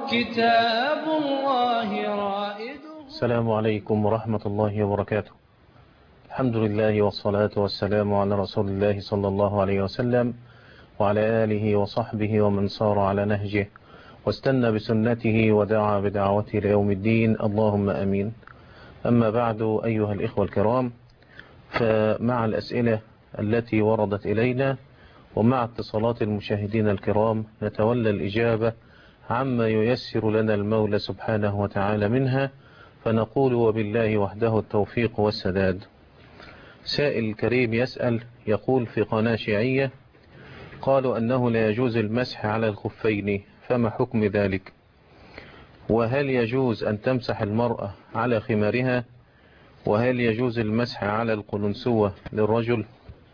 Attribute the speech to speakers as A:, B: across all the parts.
A: كتاب الله رائد
B: السلام عليكم ورحمة الله وبركاته الحمد لله والصلاة والسلام على رسول الله صلى الله عليه وسلم وعلى آله وصحبه ومن صار على نهجه واستنى بسنته ودعا بدعوته ليوم الدين اللهم أمين أما بعد أيها الإخوة الكرام فمع الأسئلة التي وردت إلينا ومع اتصالات المشاهدين الكرام نتولى الإجابة عما ييسر لنا المولى سبحانه وتعالى منها فنقول وبالله وحده التوفيق والسداد سائل كريم يسأل يقول في قناة شيعية قالوا أنه لا يجوز المسح على الخفين فما حكم ذلك وهل يجوز أن تمسح المرأة على خمارها وهل يجوز المسح على القلنسوة للرجل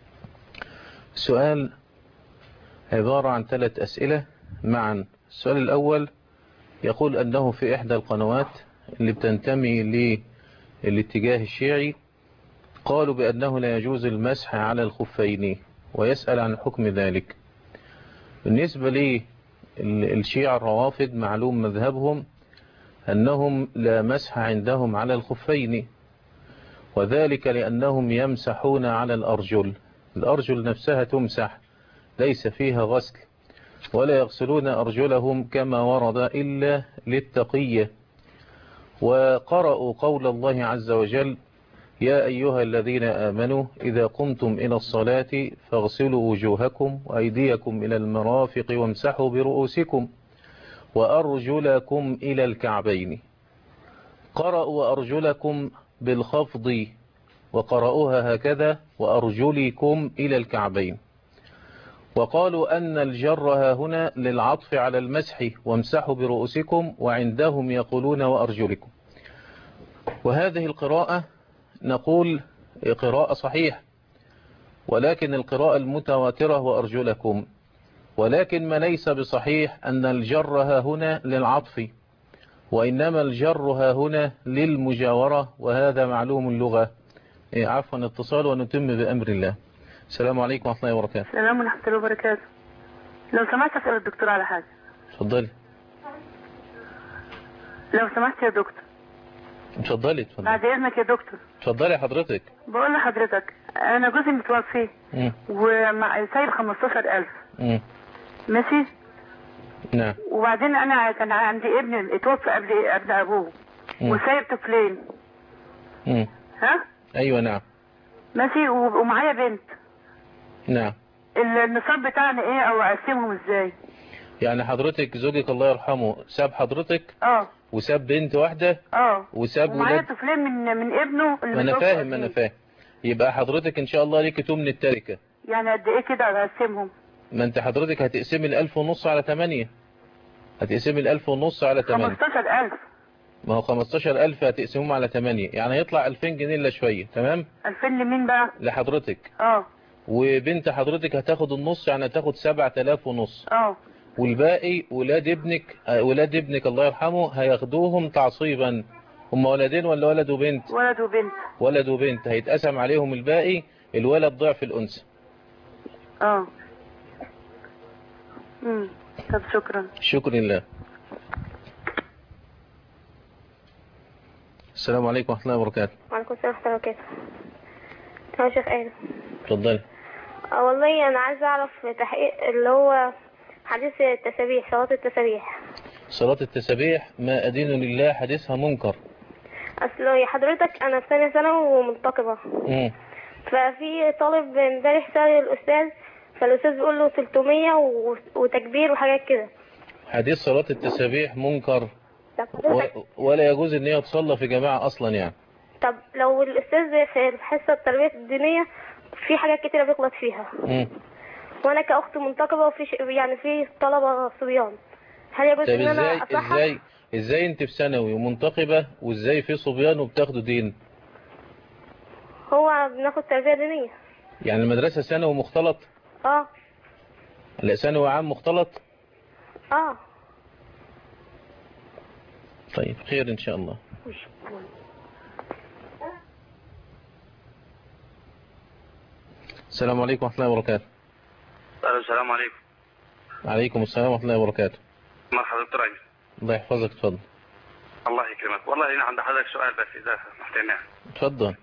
B: سؤال عبارة عن ثلاث أسئلة معا السؤال الأول يقول أنه في إحدى القنوات اللي بتنتمي للاتجاه الشيعي قالوا بأنه لا يجوز المسح على الخفين ويسأل عن حكم ذلك بالنسبة لي الشيعة الروافد معلوم مذهبهم أنهم لا مسح عندهم على الخفين وذلك لأنهم يمسحون على الأرجل الأرجل نفسها تمسح ليس فيها غسل ولا يغسلون أرجلهم كما ورد إلا للتقية وقرأوا قول الله عز وجل يا أيها الذين آمنوا إذا قمتم إلى الصلاة فاغسلوا وجوهكم وأيديكم إلى المرافق وامسحوا برؤوسكم وأرجلكم إلى الكعبين قرأوا أرجلكم بالخفض وقرأوها هكذا وأرجلكم إلى الكعبين وقالوا أن الجر هنا للعطف على المسح وامسحوا برؤوسكم وعندهم يقولون وأرجلكم وهذه القراءة نقول قراءة صحيح ولكن القراءة المتواترة وأرجلكم ولكن ما ليس بصحيح أن الجر هنا للعطف وإنما الجر هنا للمجاورة وهذا معلوم اللغة عفوا اتصال ونتم بأمر الله السلام عليكم ورحمة الله وبركاته
C: السلام ورحمة الله وبركاته لو سمحت أسأل الدكتور على حاجة
B: اتفضلي
C: لو سمحت يا دكتور
B: اتفضلي اتفضلي
C: بعد إذنك يا دكتور
B: اتفضلي حضرتك
C: بقول لحضرتك أنا جوزي متوفي
B: مم.
C: ومع سايب 15000
B: مم.
C: ماشي
B: نعم
C: وبعدين أنا كان عندي ابن اتوفى قبل قبل أبوه
B: مم.
C: وسايب طفلين
B: مم.
C: ها
B: أيوة نعم
C: ماشي و- ومعايا بنت
B: نعم
C: النصاب بتاعنا ايه او اقسمهم ازاي
B: يعني حضرتك زوجك الله يرحمه ساب حضرتك
C: اه
B: وساب بنت واحدة
C: اه
B: وساب
C: ومعايا
B: ولاد
C: طفلين من من ابنه اللي
B: ما انا
C: متوفى
B: فاهم ما انا
C: قبليه.
B: فاهم يبقى حضرتك ان شاء الله ليك تمن التركة
C: يعني قد ايه كده اقسمهم
B: ما انت حضرتك هتقسمي الالف ونص على تمانية هتقسمي الالف ونص على تمانية
C: 15000
B: ما هو 15000 هتقسمهم على 8 يعني هيطلع 2000 جنيه الا شوية تمام
C: 2000 لمين بقى
B: لحضرتك
C: اه
B: وبنت حضرتك هتاخد النص يعني هتاخد 7000 ونص
C: اه
B: والباقي ولاد ابنك آه، ولاد ابنك الله يرحمه هياخدوهم تعصيبا هم ولدين ولا ولد وبنت
C: ولد وبنت
B: ولد وبنت هيتقسم عليهم الباقي الولد ضعف الأنثى
C: اه امم طب شكرا
B: شكر لله السلام عليكم ورحمة الله وبركاته
D: وعليكم السلام ورحمة الله وبركاته هو شيخ آدم
B: اتفضلي
D: اه والله أنا عايزة أعرف تحقيق اللي هو حديث التسابيح صلاة التسابيح
B: صلاة التسابيح ما أدين لله حديثها منكر
D: أصل يا حضرتك أنا في ثانية ثانوي ومنتقبة
B: مم.
D: ففي طالب امبارح سأل الأستاذ فالأستاذ بيقول له 300 و- وتكبير وحاجات كده
B: حديث صلاة التسابيح منكر
D: طب حضرتك
B: و... ولا يجوز ان هي تصلى في جماعة اصلا يعني
D: طب لو الأستاذ في الحصة التربية الدينية في حاجات كتيرة بيغلط فيها
B: مم.
D: وأنا كأخت منتقبة وفي ش... يعني في طلبة صبيان هل يجوز
B: طب
D: إن أنا
B: ازاي
D: أصحح؟
B: ازاي ازاي انت في ثانوي ومنتقبة وازاي في صبيان وبتاخدوا دين
D: هو بناخد تربية دينية
B: يعني المدرسة ثانوي مختلط
D: اه
B: لا ثانوي عام مختلط
D: اه
B: طيب خير ان شاء الله السلام عليكم ورحمة الله وبركاته
E: الو السلام عليكم
B: عليكم السلام ورحمة الله وبركاته
E: مرحبا دكتور ايمن
B: الله يحفظك اتفضل
E: الله يكرمك والله انا عند حضرتك سؤال بس اذا سمحتني
B: اتفضل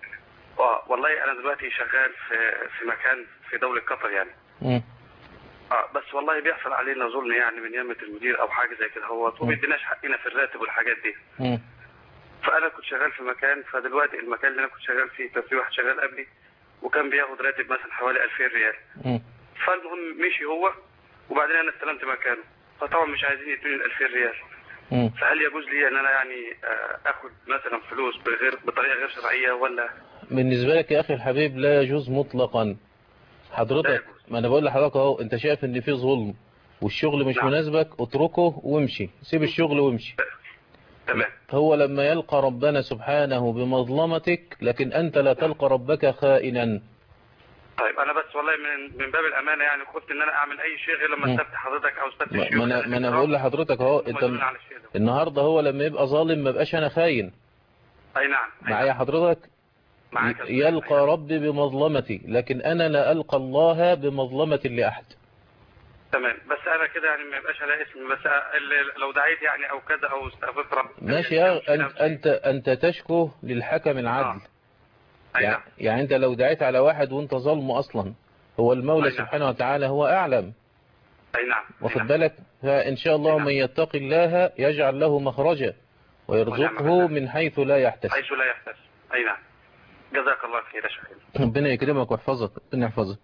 E: اه والله انا دلوقتي شغال في في مكان في دوله قطر يعني
B: مم.
E: اه بس والله بيحصل علينا ظلم يعني من يمة المدير او حاجه زي كده هو وما بيديناش حقنا في الراتب والحاجات دي
B: مم.
E: فانا كنت شغال في مكان فدلوقتي المكان اللي انا كنت شغال فيه كان في واحد شغال قبلي وكان بياخد راتب مثلا حوالي 2000 ريال
B: مم.
E: فالمهم مشي هو وبعدين انا استلمت مكانه فطبعا مش عايزين يدوني ال 2000 ريال
B: مم.
E: فهل يجوز لي ان انا يعني آه، اخد مثلا فلوس بغير بطريقه غير شرعيه ولا
B: بالنسبة لك يا أخي الحبيب لا يجوز مطلقا
E: لا
B: حضرتك
E: يجوز.
B: ما أنا بقول لحضرتك أهو أنت شايف إن في ظلم والشغل مش
E: نعم.
B: مناسبك اتركه وامشي سيب الشغل وامشي
E: تمام
B: هو لما يلقى ربنا سبحانه بمظلمتك لكن أنت لا تلقى ربك خائنا
E: طيب انا بس والله من من باب الامانه يعني خفت ان انا اعمل اي شيء غير لما
B: مم.
E: استفتح حضرتك او استفتح
B: ما
E: الشيوخ
B: ما أنا, ما أنا بقول لحضرتك أهو
E: هم
B: أنت
E: يدلون على الشيء ده.
B: النهاردة هو لما يبقى ظالم ما بقاش أنا خاين
E: اي نعم أي
B: معايا
E: نعم.
B: حضرتك
E: معاك يا أستاذ.
B: يلقى
E: أي نعم.
B: ربي بمظلمتي لكن أنا لا ألقى الله بمظلمة لأحد
E: تمام بس انا كده يعني ما يبقاش على اسمي بس ال- لو دعيت يعني او كذا او استغفرت رب
B: ماشي يا أنت, أنت, أنت تشكو للحكم العدل
E: اي
B: يعني,
E: نعم
B: يعني أنت لو دعيت على واحد وأنت ظلمه أصلا هو المولى
E: أي نعم.
B: سبحانه وتعالى هو أعلم
E: اي نعم أي
B: واخد
E: نعم.
B: بالك فإن شاء الله
E: نعم.
B: من يتقي الله يجعل له مخرجا ويرزقه
E: ونعم.
B: من حيث لا يحتسب
E: حيث لا يحتاج اي نعم جزاك الله خير يا شيخ
B: ربنا يكرمك ويحفظك ربنا يحفظك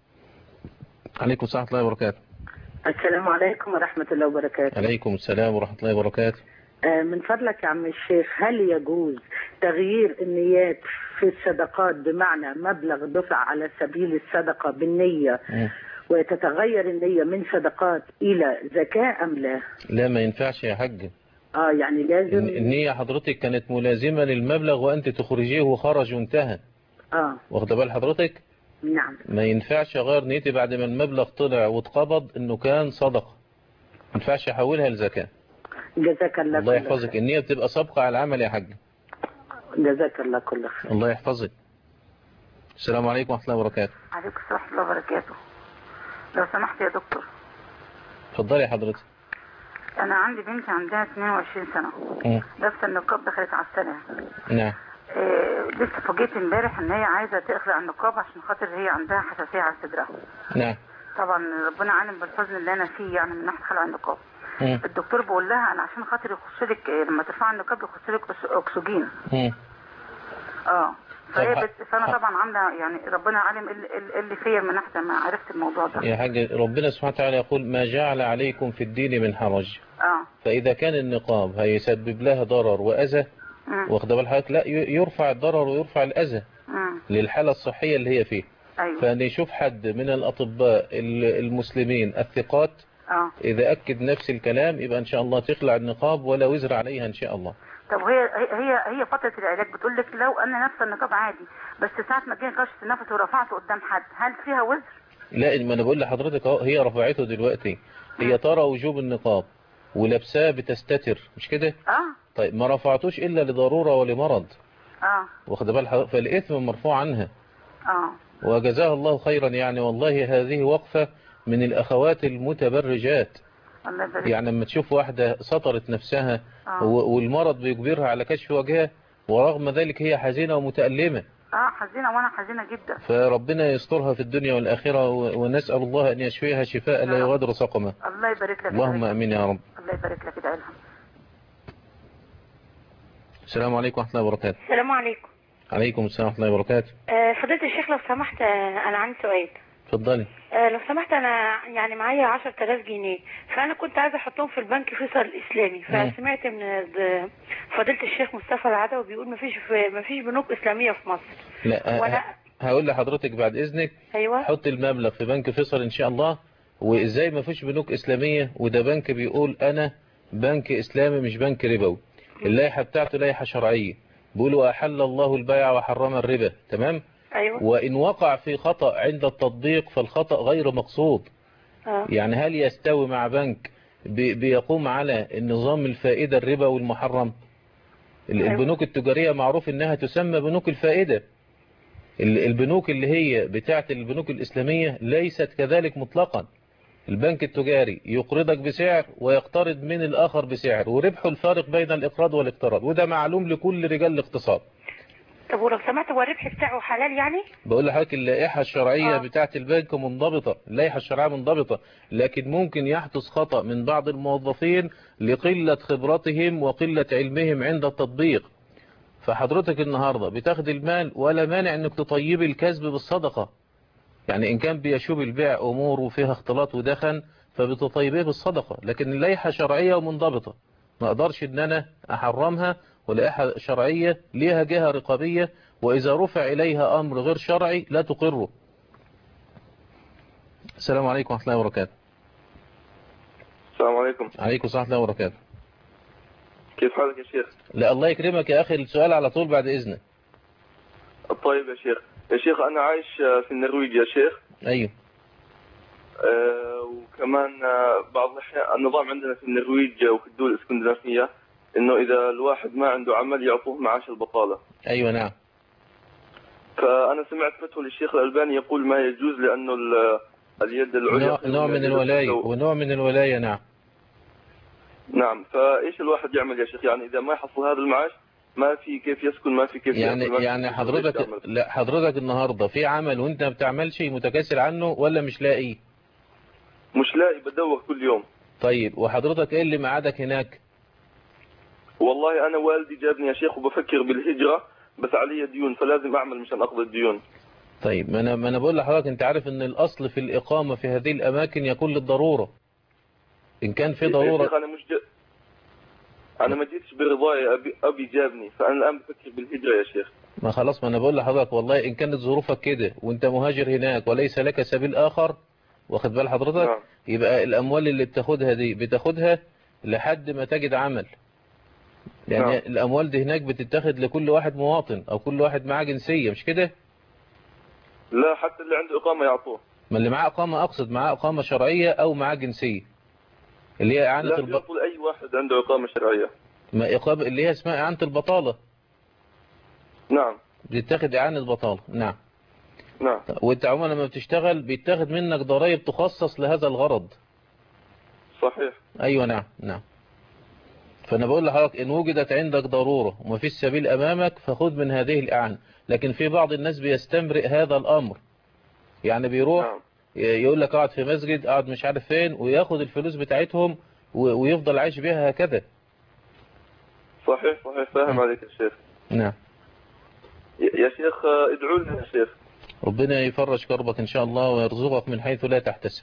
B: عليكم السلام ورحمة الله وبركاته
F: السلام عليكم ورحمة الله وبركاته
B: عليكم السلام ورحمة الله وبركاته
F: آه، من فضلك يا عم الشيخ هل يجوز تغيير النيات في الصدقات بمعنى مبلغ دفع على سبيل الصدقة بالنية
B: مم.
F: وتتغير النية من صدقات إلى زكاة أم لا؟
B: لا ما ينفعش يا حاج
F: اه يعني لازم
B: إن- النية حضرتك كانت ملازمة للمبلغ وأنت تخرجيه وخرج وانتهى
F: اه
B: واخد بال حضرتك
F: نعم
B: ما ينفعش أغير نيتي بعد ما المبلغ طلع واتقبض إنه كان صدقة ما ينفعش أحولها لزكاة
F: جزاك الله
B: الله
F: كل
B: يحفظك
F: خير.
B: النية بتبقى سابقة على العمل يا حاج
F: جزاك الله كل خير
B: الله يحفظك السلام عليكم ورحمة الله وبركاته
C: عليكم السلام ورحمة الله وبركاته لو سمحت يا دكتور
B: اتفضلي يا حضرتك
C: أنا عندي بنتي عندها 22 سنة
B: مم.
C: لابسة النقاب دخلت على السنة
B: نعم
C: إيه لسه فوجئت امبارح إن هي عايزة تخلع النقاب عشان خاطر هي عندها حساسية على صدرها
B: نعم
C: طبعا ربنا عالم بالحزن اللي أنا فيه يعني من ناحية خلع النقاب
B: مم.
C: الدكتور بيقول لها أنا عشان خاطر يخش لك إيه، لما ترفع النقاب يخش لك أكس- أكسجين
B: مم.
C: اه فهي
B: طب ح-
C: بت... فانا
B: ح-
C: طبعا عامله يعني ربنا عالم إيه اللي- إيه اللي فيا من ناحيه ما عرفت الموضوع ده
B: يا حاج ربنا سبحانه وتعالى يقول ما جعل عليكم في الدين من حرج
C: اه
B: فإذا كان النقاب هيسبب لها ضرر وأذى
C: امم
B: واخد بال حضرتك لا ي- يرفع الضرر ويرفع الأذى
C: امم
B: للحالة الصحية اللي هي فيه
C: ايوه
B: فأن يشوف حد من الأطباء ال- المسلمين الثقات
C: اه
B: إذا أكد نفس الكلام يبقى إن شاء الله تخلع النقاب ولا وزر عليها إن شاء الله
C: طب هي هي هي فتره العلاج بتقول لك لو انا نفس النقاب عادي بس ساعه ما جه كشف النفس ورفعته قدام حد هل فيها وزر؟
B: لا ما أنا بقول لحضرتك أهو هي رفعته دلوقتي هي ترى وجوب النقاب ولبساه بتستتر مش كده
C: اه
B: طيب ما رفعتوش إلا لضرورة ولمرض
C: اه
B: واخد بال حضرتك فالإثم مرفوع عنها
C: اه
B: وجزاها الله خيرا يعني والله هذه وقفة من الأخوات المتبرجات
C: الله يبارك
B: يعني لما تشوف واحدة سطرت نفسها
C: آه.
B: و- والمرض بيجبرها على كشف وجهها ورغم ذلك هي حزينة ومتألمة
C: اه حزينه وانا حزينه جدا
B: فربنا يسترها في الدنيا والآخرة و- ونسأل الله أن يشفيها شفاء لا
C: نعم.
B: يغادر سقما
C: الله يبارك لك
B: اللهم
C: يبارك لك.
B: أمين يا رب
C: الله يبارك لك ادعي لها
B: السلام عليكم ورحمة الله وبركاته
D: السلام عليكم
B: عليكم السلام ورحمة الله وبركاته
D: آه، فضيلة الشيخ لو سمحت آه، أنا عندي سؤال
B: اتفضلي
D: آه، لو سمحت أنا يعني معايا 10000 جنيه فأنا كنت عايزة أحطهم في البنك فيصل الإسلامي
B: مم.
D: فسمعت من د- فضيلة الشيخ مصطفى العدوي بيقول مفيش في مفيش بنوك إسلامية في مصر
B: لا
D: وأنا
B: ه- هقول لحضرتك بعد إذنك
D: أيوه
B: حط المبلغ في بنك فيصل إن شاء الله وإزاي ما فيش بنوك إسلامية وده بنك بيقول أنا بنك إسلامي مش بنك ربوي اللائحة بتاعته لائحة شرعية بيقولوا أحل الله البيع وحرم الربا تمام
D: أيوه
B: وإن وقع في خطأ عند التطبيق فالخطأ غير مقصود
D: آه.
B: يعني هل يستوي مع بنك بي- بيقوم على النظام الفائدة الربا والمحرم ال-
D: أيوة.
B: البنوك التجارية معروف انها تسمى بنوك الفائدة ال- البنوك اللي هي بتاعت البنوك الإسلامية ليست كذلك مطلقا البنك التجاري يقرضك بسعر ويقترض من الآخر بسعر وربحه الفارق بين الإقراض والاقتراض وده معلوم لكل رجال الاقتصاد
C: طب ولو سمحت هو الربح بتاعه حلال يعني
B: بقول لحضرتك اللائحة الشرعية
C: آه.
B: بتاعت البنك منضبطة اللائحة الشرعية منضبطة لكن ممكن يحدث خطأ من بعض الموظفين لقلة خبرتهم وقلة علمهم عند التطبيق فحضرتك النهاردة بتاخد المال ولا مانع انك تطيب الكسب بالصدقة يعني ان كان بيشوب البيع امور فيها اختلاط ودخن فبتطيبيه بالصدقة لكن اللائحة شرعية ومنضبطة ما اقدرش ان انا احرمها ولائحة شرعية ليها جهة رقابية واذا رفع اليها امر غير شرعي لا تقره السلام عليكم ورحمة الله وبركاته
G: السلام عليكم
B: عليكم ورحمة الله وبركاته
G: كيف حالك يا شيخ
B: لا الله يكرمك يا اخي السؤال على طول بعد اذنك
G: طيب يا شيخ يا شيخ أنا عايش في النرويج يا شيخ
B: ايوه
G: آه، وكمان آه، بعض الأحيان النظام عندنا في النرويج وفي الدول الاسكندنافية إنه إذا الواحد ما عنده عمل يعطوه معاش البطالة
B: ايوه نعم
G: فأنا سمعت فتوى للشيخ الألباني يقول ما يجوز لأنه ال- اليد العليا
B: نوع, نوع من الولاية ونوع من الولاية نعم
G: نعم فإيش الواحد يعمل يا شيخ يعني إذا ما يحصل هذا المعاش ما في كيف يسكن ما في كيف
B: يعني
G: يأكل، ما في
B: يعني
G: كيف
B: حضرتك
G: يعمل.
B: لا حضرتك النهارده في عمل وانت ما بتعملش متكاسل عنه ولا مش لاقي
G: مش لاقي بدور كل يوم
B: طيب وحضرتك ايه اللي ميعادك هناك
G: والله انا والدي جابني يا شيخ وبفكر بالهجره بس علي ديون فلازم اعمل مشان اقضي الديون
B: طيب ما انا ما انا بقول لحضرتك انت عارف ان الاصل في الاقامه في هذه الاماكن يكون للضروره ان كان في
G: يا شيخ
B: ضروره
G: انا مش ج... انا ما جيتش برضاي ابي ابي جابني فانا الان بفكر بالهجره يا شيخ
B: ما خلاص ما انا بقول لحضرتك والله ان كانت ظروفك كده وانت مهاجر هناك وليس لك سبيل اخر واخد بال حضرتك
G: نعم.
B: يبقى الاموال اللي بتاخدها دي بتاخدها لحد ما تجد عمل يعني
G: نعم.
B: الاموال دي هناك بتتاخد لكل واحد مواطن او كل واحد معاه جنسيه مش كده
G: لا حتى اللي عنده اقامه يعطوه
B: ما اللي معاه اقامه اقصد معاه اقامه شرعيه او معاه جنسيه اللي هي اعانه
G: لا
B: الب...
G: يعطوا لاي واحد عنده اقامه شرعيه
B: ما اقامه اللي هي اسمها اعانه البطاله
G: نعم
B: بتتاخد اعانه بطاله نعم
G: نعم
B: وانت عموما لما بتشتغل بيتاخد منك ضرائب تخصص لهذا الغرض
G: صحيح
B: ايوه نعم نعم فانا بقول لحضرتك ان وجدت عندك ضرورة ومفيش سبيل امامك فخذ من هذه الاعانة لكن في بعض الناس بيستمرئ هذا الامر يعني بيروح
G: نعم
B: يقول لك اقعد في مسجد اقعد مش عارف فين وياخد الفلوس بتاعتهم و- ويفضل عايش بيها هكذا
G: صحيح صحيح فاهم عليك يا شيخ
B: نعم
G: يا يا شيخ آه، ادعوا لنا يا شيخ
B: ربنا يفرج كربك ان شاء الله ويرزقك من حيث لا تحتسب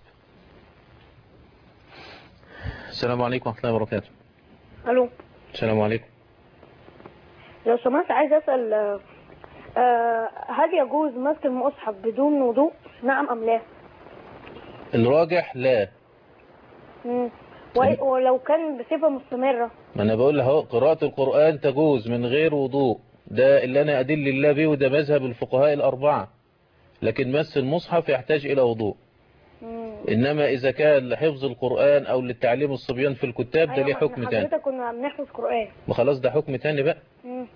B: السلام عليكم ورحمة الله وبركاته
D: الو
B: السلام عليكم
D: لو سمحت عايز اسال آه، آه، هل يجوز مسك المصحف بدون وضوء نعم ام لا
B: الراجح لا
D: مم. و- ولو كان بصفه مستمره
B: ما انا بقول له قراءة القرآن تجوز من غير وضوء ده اللي انا ادل الله به وده مذهب الفقهاء الاربعة لكن مس المصحف يحتاج الى وضوء
D: مم.
B: انما اذا كان لحفظ القرآن او للتعليم الصبيان في الكتاب ده
D: أيوة،
B: ليه
D: ما
B: حكم
D: إحنا
B: تاني
D: حضرتك كنا بنحفظ قران
B: ما خلاص ده حكم تاني بقى
D: مم.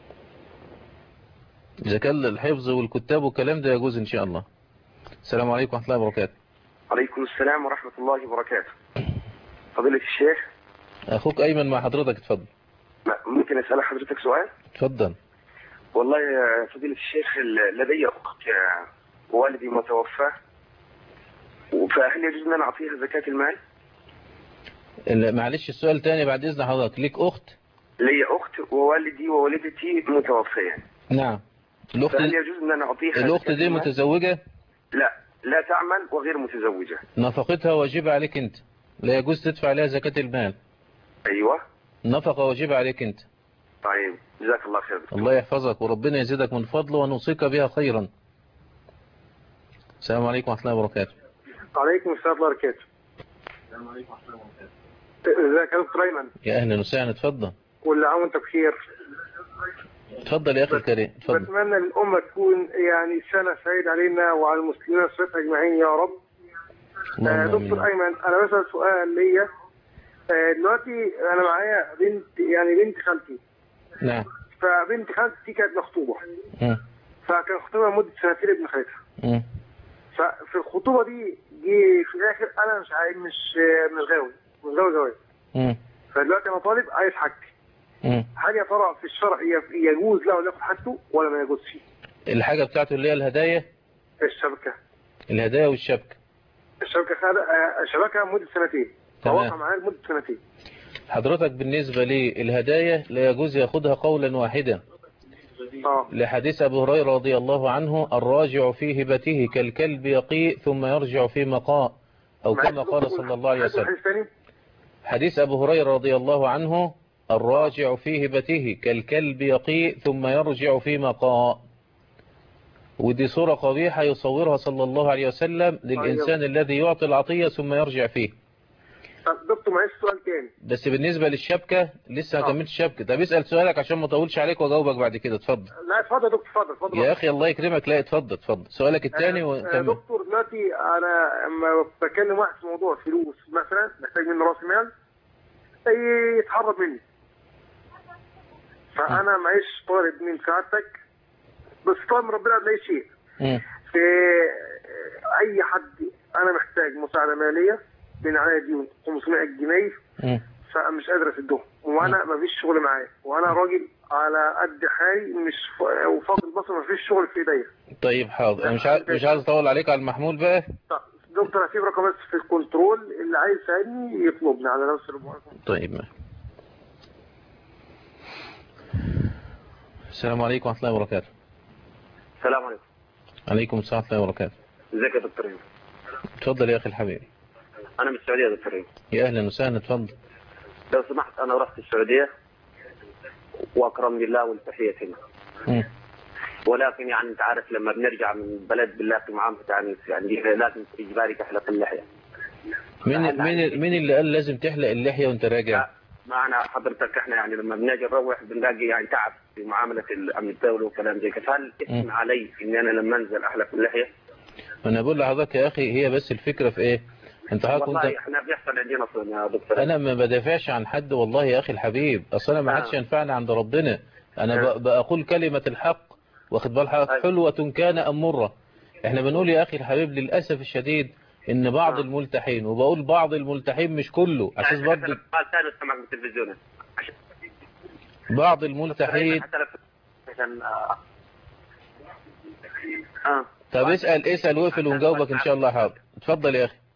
B: اذا كان الحفظ والكتاب والكلام ده يجوز ان شاء الله السلام عليكم ورحمة الله وبركاته
H: عليكم السلام ورحمة الله وبركاته فضيلة الشيخ
B: اخوك ايمن مع حضرتك اتفضل
H: م- ممكن أسأل حضرتك سؤال
B: اتفضل
H: والله يا فضيلة الشيخ ال- لدي أخت آه، والدي متوفى فهل يجوز أن أنا أعطيها زكاة المال؟
B: ال- معلش السؤال تاني بعد اذن حضرتك ليك اخت
H: لي أخت ووالدي ووالدتي متوفيان
B: نعم الاخت
H: فهل يجوز أن أنا أعطيها
B: الاخت
H: زكاة
B: دي
H: المال؟
B: متزوجة
H: لا لا تعمل وغير متزوجة
B: نفقتها واجبة عليك انت لا يجوز تدفع عليها زكاة المال
H: أيوة
B: نفقة واجبة عليك انت
H: طيب جزاك الله خير
B: الله يحفظك وربنا يزيدك من فضله ونوصيك بها خيرا السلام عليكم ورحمة الله وبركاته
I: عليكم السلام ورحمة الله وبركاته ازيك يا دكتور ايمن
B: يا اهلا وسهلا اتفضل
I: كل عام وانت بخير
B: اتفضل يا اخي الكريم اتفضل
I: بتمنى الامه تكون يعني سنه سعيده علينا وعلى المسلمين والسلف اجمعين يا رب آه
B: اللهم
I: دكتور
B: امين
I: ايمن انا بسال سؤال ليا آه دلوقتي انا معايا بنت يعني بنت خالتي
B: نعم
I: فبنت خالتي كانت مخطوبه
B: مم.
I: فكان خطوبه لمده سنتين ابن خالتها
B: مم.
I: ففي الخطوبه دي جه في الاخر انا مش عايز مش مش غاوي مش غاوي جواز
B: مم.
I: فدلوقتي انا طالب عايز حاجتي
B: مم.
I: هل يا ترى في الشرع ي- يجوز له ان ياخد حاجته ولا ما يجوزش؟
B: الحاجة بتاعته اللي هي الهدايا
I: الشبكه
B: الهدايا والشبكة
I: الشبكه خد آه، الشبكه مده سنتين
B: تمام.
I: توقع معايا لمده سنتين
B: حضرتك بالنسبة للهدايا لا يجوز ياخدها قولا واحدا
I: اه
B: لحديث أبو هريرة رضي الله عنه الراجع في هبته كالكلب يقيء ثم يرجع في مقاء أو كما قال صلى الله عليه وسلم
I: حديث ثاني
B: حديث أبو هريرة رضي الله عنه الراجع في هبته كالكلب يقيء ثم يرجع في مقاء ودي صورة قبيحة يصورها صلى الله عليه وسلم للإنسان الذي يعطي العطية ثم يرجع فيه
I: طب دكتور معلش سؤال تاني
B: بس بالنسبة للشبكة لسه ما كملتش شبكة طب اسأل سؤالك عشان ما اطولش عليك واجاوبك بعد كده اتفضل
I: لا اتفضل يا دكتور اتفضل اتفضل
B: يا أخي الله يكرمك لا اتفضل اتفضل سؤالك الثاني
I: آه،
B: وكمل
I: دكتور دلوقتي انا لما بكلم واحد في موضوع فلوس مثلا محتاج منه راس مال يتحرك مني فانا معيش طالب من سعادتك بس طالب من ربنا لا شيء
B: مم.
I: في اي حد انا محتاج مساعده ماليه بين عليا ديون 500 جنيه
B: مم.
I: فمش قادر اسدهم وانا ما فيش شغل معايا وانا راجل على قد حالي مش ف- وفاقد البصر ما فيش شغل في ايديا
B: طيب حاضر أنا مش عايز مش عايز اطول عليك على المحمول بقى
I: طب دكتور هسيب رقم بس في الكنترول اللي عايز يساعدني يطلبني على نفس الموقع
B: طيب ما. السلام عليكم ورحمة الله وبركاته
J: السلام عليكم
B: عليكم السلام ورحمة الله وبركاته
J: ازيك يا دكتور ايمن
B: اتفضل يا أخي الحبيب
J: انا من السعوديه يا دكتور ايمن
B: يا أهلا وسهلا اتفضل
J: لو سمحت انا رحت السعوديه واكرمني الله والتحيه هنا
B: مم.
J: ولكن يعني انت عارف لما بنرجع من بلد بالله في معامله يعني يعني لازم اجباري تحلق اللحيه
B: مين مين مين اللي قال لازم تحلق اللحية وانت راجع
J: معنا حضرتك احنا يعني لما بنجي نروح بنلاقي يعني تعب في معامله الامن الدولي وكلام زي كده هل اسم علي اني انا لما انزل احلق اللحيه؟
B: انا بقول لحضرتك يا اخي هي بس الفكرة في ايه انت حضرتك وانت
J: والله احنا بيحصل عندنا اصلا يا دكتور
B: انا ما بدافعش عن حد والله يا اخي الحبيب اصل انا ما حدش ينفعني عند ربنا انا ب- بقول كلمة الحق واخد بال حضرتك حلوة كان ام مرة احنا بنقول يا اخي الحبيب للاسف الشديد ان بعض الملتحين وبقول بعض الملتحين مش كله عشان برضه
J: قال ثاني سمعك بالتلفزيون
B: بعض الملتحين
J: حتى لو عشان آه. اه
B: طب اسأل اسأل واقفل ونجاوبك ان شاء الله حاضر اتفضل يا اخي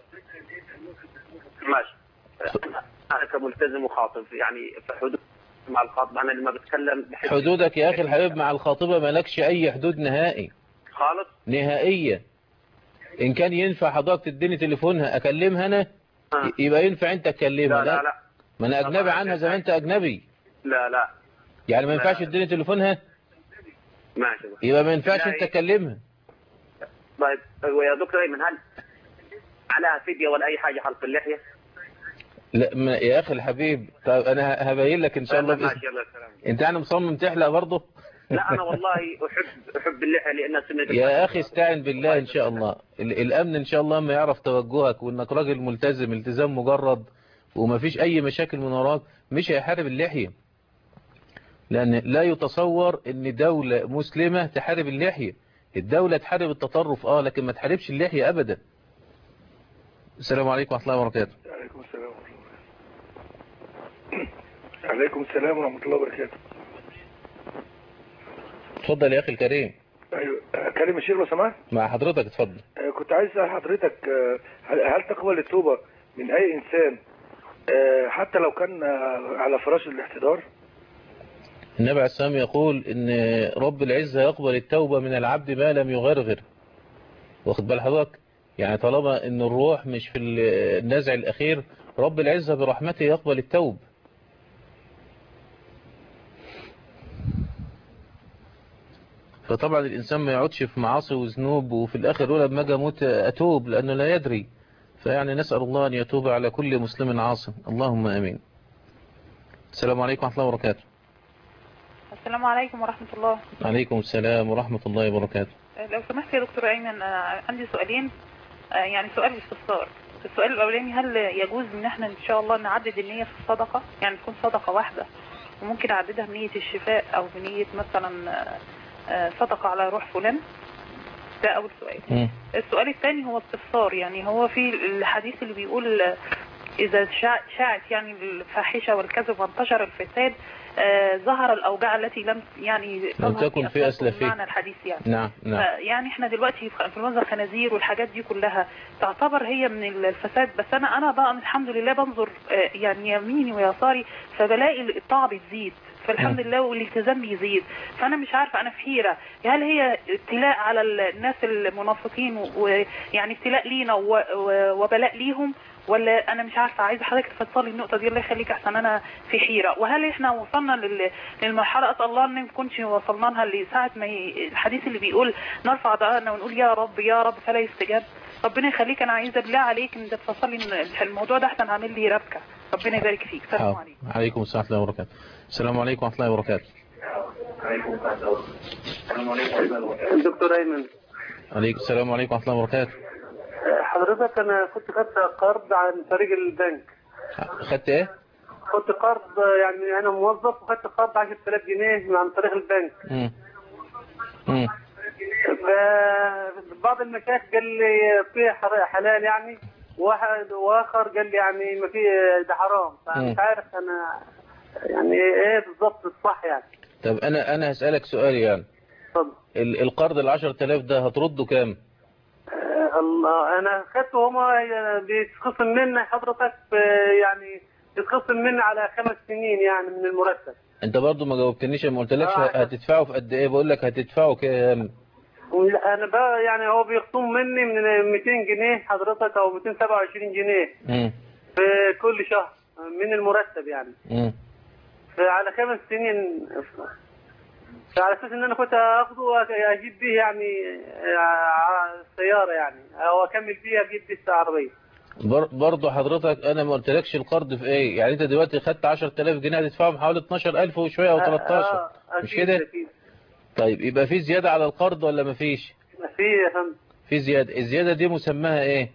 J: ماشي انا كملتزم وخاطب يعني في حدود مع الخاطب انا لما بتكلم بحس
B: حدودك يا اخي الحبيب مع الخاطبة مالكش اي حدود نهائي
J: خالص
B: نهائية ان كان ينفع حضرتك تديني تليفونها اكلمها انا ي- يبقى ينفع انت تكلمها
J: لا لا لا
B: ما انا اجنبي عنها زي ما انت اجنبي
J: لا لا
B: يعني ما
J: لا.
B: ينفعش تديني تليفونها
J: ماشي
B: يبقى ما ينفعش
J: بالله-
B: انت تكلمها
J: طيب ويا دكتور ايمن هل عليها فدية ولا اي حاجة حلق اللحية؟
B: لا ما يا اخي الحبيب طب انا ه- هبين لك ان شاء الله بإذن
J: ماشي يلا سلام
B: انت انا مصمم تحلق برضه
J: لا انا والله احب احب اللحية لانها سنة
B: يا اخي استعن بالله ان شاء الله ال- الامن ان شاء الله ما يعرف توجهك وانك راجل ملتزم التزام مجرد وما فيش اي مشاكل من وراك مش هيحارب اللحية لان لا يتصور ان دولة مسلمة تحارب اللحية الدولة تحارب التطرف اه لكن ما تحاربش اللحية ابدا السلام عليكم ورحمة الله وبركاته
K: عليكم السلام ورحمة الله عليكم السلام ورحمة الله وبركاته
B: اتفضل يا اخي الكريم
K: ايوه كريم الشيخ لو سمحت
B: مع حضرتك اتفضل
K: آه، كنت عايز اسال حضرتك آه، هل هل تقبل التوبة من اي انسان آه، حتى لو كان آه، على فراش الاحتضار
B: النبي عليه السلام يقول ان رب العزة يقبل التوبة من العبد ما لم يغرغر واخد بال حضرتك يعني طالما ان الروح مش في النزع الاخير رب العزة برحمته يقبل التوب فطبعا الانسان ما يقعدش في معاصي وذنوب وفي الاخر يقول لما اجي اموت اتوب لانه لا يدري فيعني نسأل الله ان يتوب على كل مسلم عاصم اللهم امين السلام عليكم ورحمة الله وبركاته
L: السلام عليكم ورحمة الله
B: عليكم السلام ورحمة الله وبركاته
L: لو سمحت يا دكتور أيمن آه، عندي سؤالين آه، يعني سؤال استفسار السؤال الأولاني هل يجوز إن احنا إن شاء الله نعدد النية في الصدقة يعني تكون صدقة واحدة وممكن أعددها بنية الشفاء أو بنية مثلا آه، آه، صدقة على روح فلان ده اول سؤال
B: مم.
L: السؤال الثاني هو استفسار يعني هو في الحديث اللي بيقول إذا شاع- شاعت يعني الفاحشة والكذب وانتشر الفساد آه، ظهر الأوجاع التي لم يعني
B: لم
L: تظهر
B: تكن في
L: أسلافكم
B: أسلافه.
L: معنى الحديث يعني
B: نعم نعم
L: يعني احنا دلوقتي في انفلونزا الخنازير والحاجات دي كلها تعتبر هي من الفساد بس انا انا بقى الحمد لله بنظر آه، يعني يميني ويساري فبلاقي الطاعه بتزيد فالحمد
B: مم.
L: لله والالتزام بيزيد فانا مش عارفه انا في حيره هل هي ابتلاء على الناس المنافقين ويعني ابتلاء لينا و- و- وبلاء ليهم ولا انا مش عارفه عايزه حضرتك تفصلي النقطه دي الله يخليك احسن انا في حيره وهل احنا وصلنا لل- للمرحله اسال الله ان ما نكونش وصلنا لها لساعه ما ي- الحديث اللي بيقول نرفع دعاءنا ونقول يا رب يا رب فلا يستجاب ربنا يخليك انا عايزه بالله عليك ان تفصلي إن الموضوع ده احسن عامل لي ربكه ربنا يبارك فيك سلام
B: حاضر.
L: عليكم
B: عليكم السلام ورحمة الله وبركاته السلام عليكم ورحمة الله وبركاته
I: دكتور ايمن
B: عليكم السلام عليكم ورحمة الله وبركاته
I: حضرتك انا كنت خدت قرض عن طريق البنك
B: خدت ايه؟
I: خدت قرض يعني انا موظف وخدت قرض 10000 جنيه عن طريق البنك
B: مم. مم.
I: فبعض المشايخ قال لي في حر- حلال يعني واحد واخر قال لي يعني ما في ده حرام
B: مم.
I: فمش عارف انا يعني ايه بالضبط الصح يعني
B: طب انا انا هسألك سؤال يعني
I: اتفضل
B: ال- القرض ال 10000 ده هترده كام؟
I: آه، الله انا خدته هما بيتخصم مني حضرتك آه، يعني بيتخصم مني على خمس سنين يعني من المرتب
B: انت برضو ما جاوبتنيش ما قلتلكش
I: آه.
B: هتدفعه في قد ايه بقول لك هتدفعه كام
I: لا، انا بقى يعني هو بيخصم مني من 200 جنيه حضرتك او 227 جنيه
B: مم.
I: في كل شهر من المرتب يعني
B: مم.
I: فعلى خمس سنين فعلى اساس ان انا كنت اخده واجيب به يعني آه، سياره يعني او اكمل بيها اجيب بيه عربيه
B: بر برضو حضرتك انا ما قلتلكش القرض في ايه يعني انت دلوقتي خدت 10000 جنيه هتدفعهم حوالي 12000 وشويه او 13
I: آه،
B: مش
I: أكيد،
B: كده
I: أكيد.
B: طيب يبقى في زياده على القرض ولا ما فيش
I: في يا فندم
B: في زياده الزياده دي مسماها ايه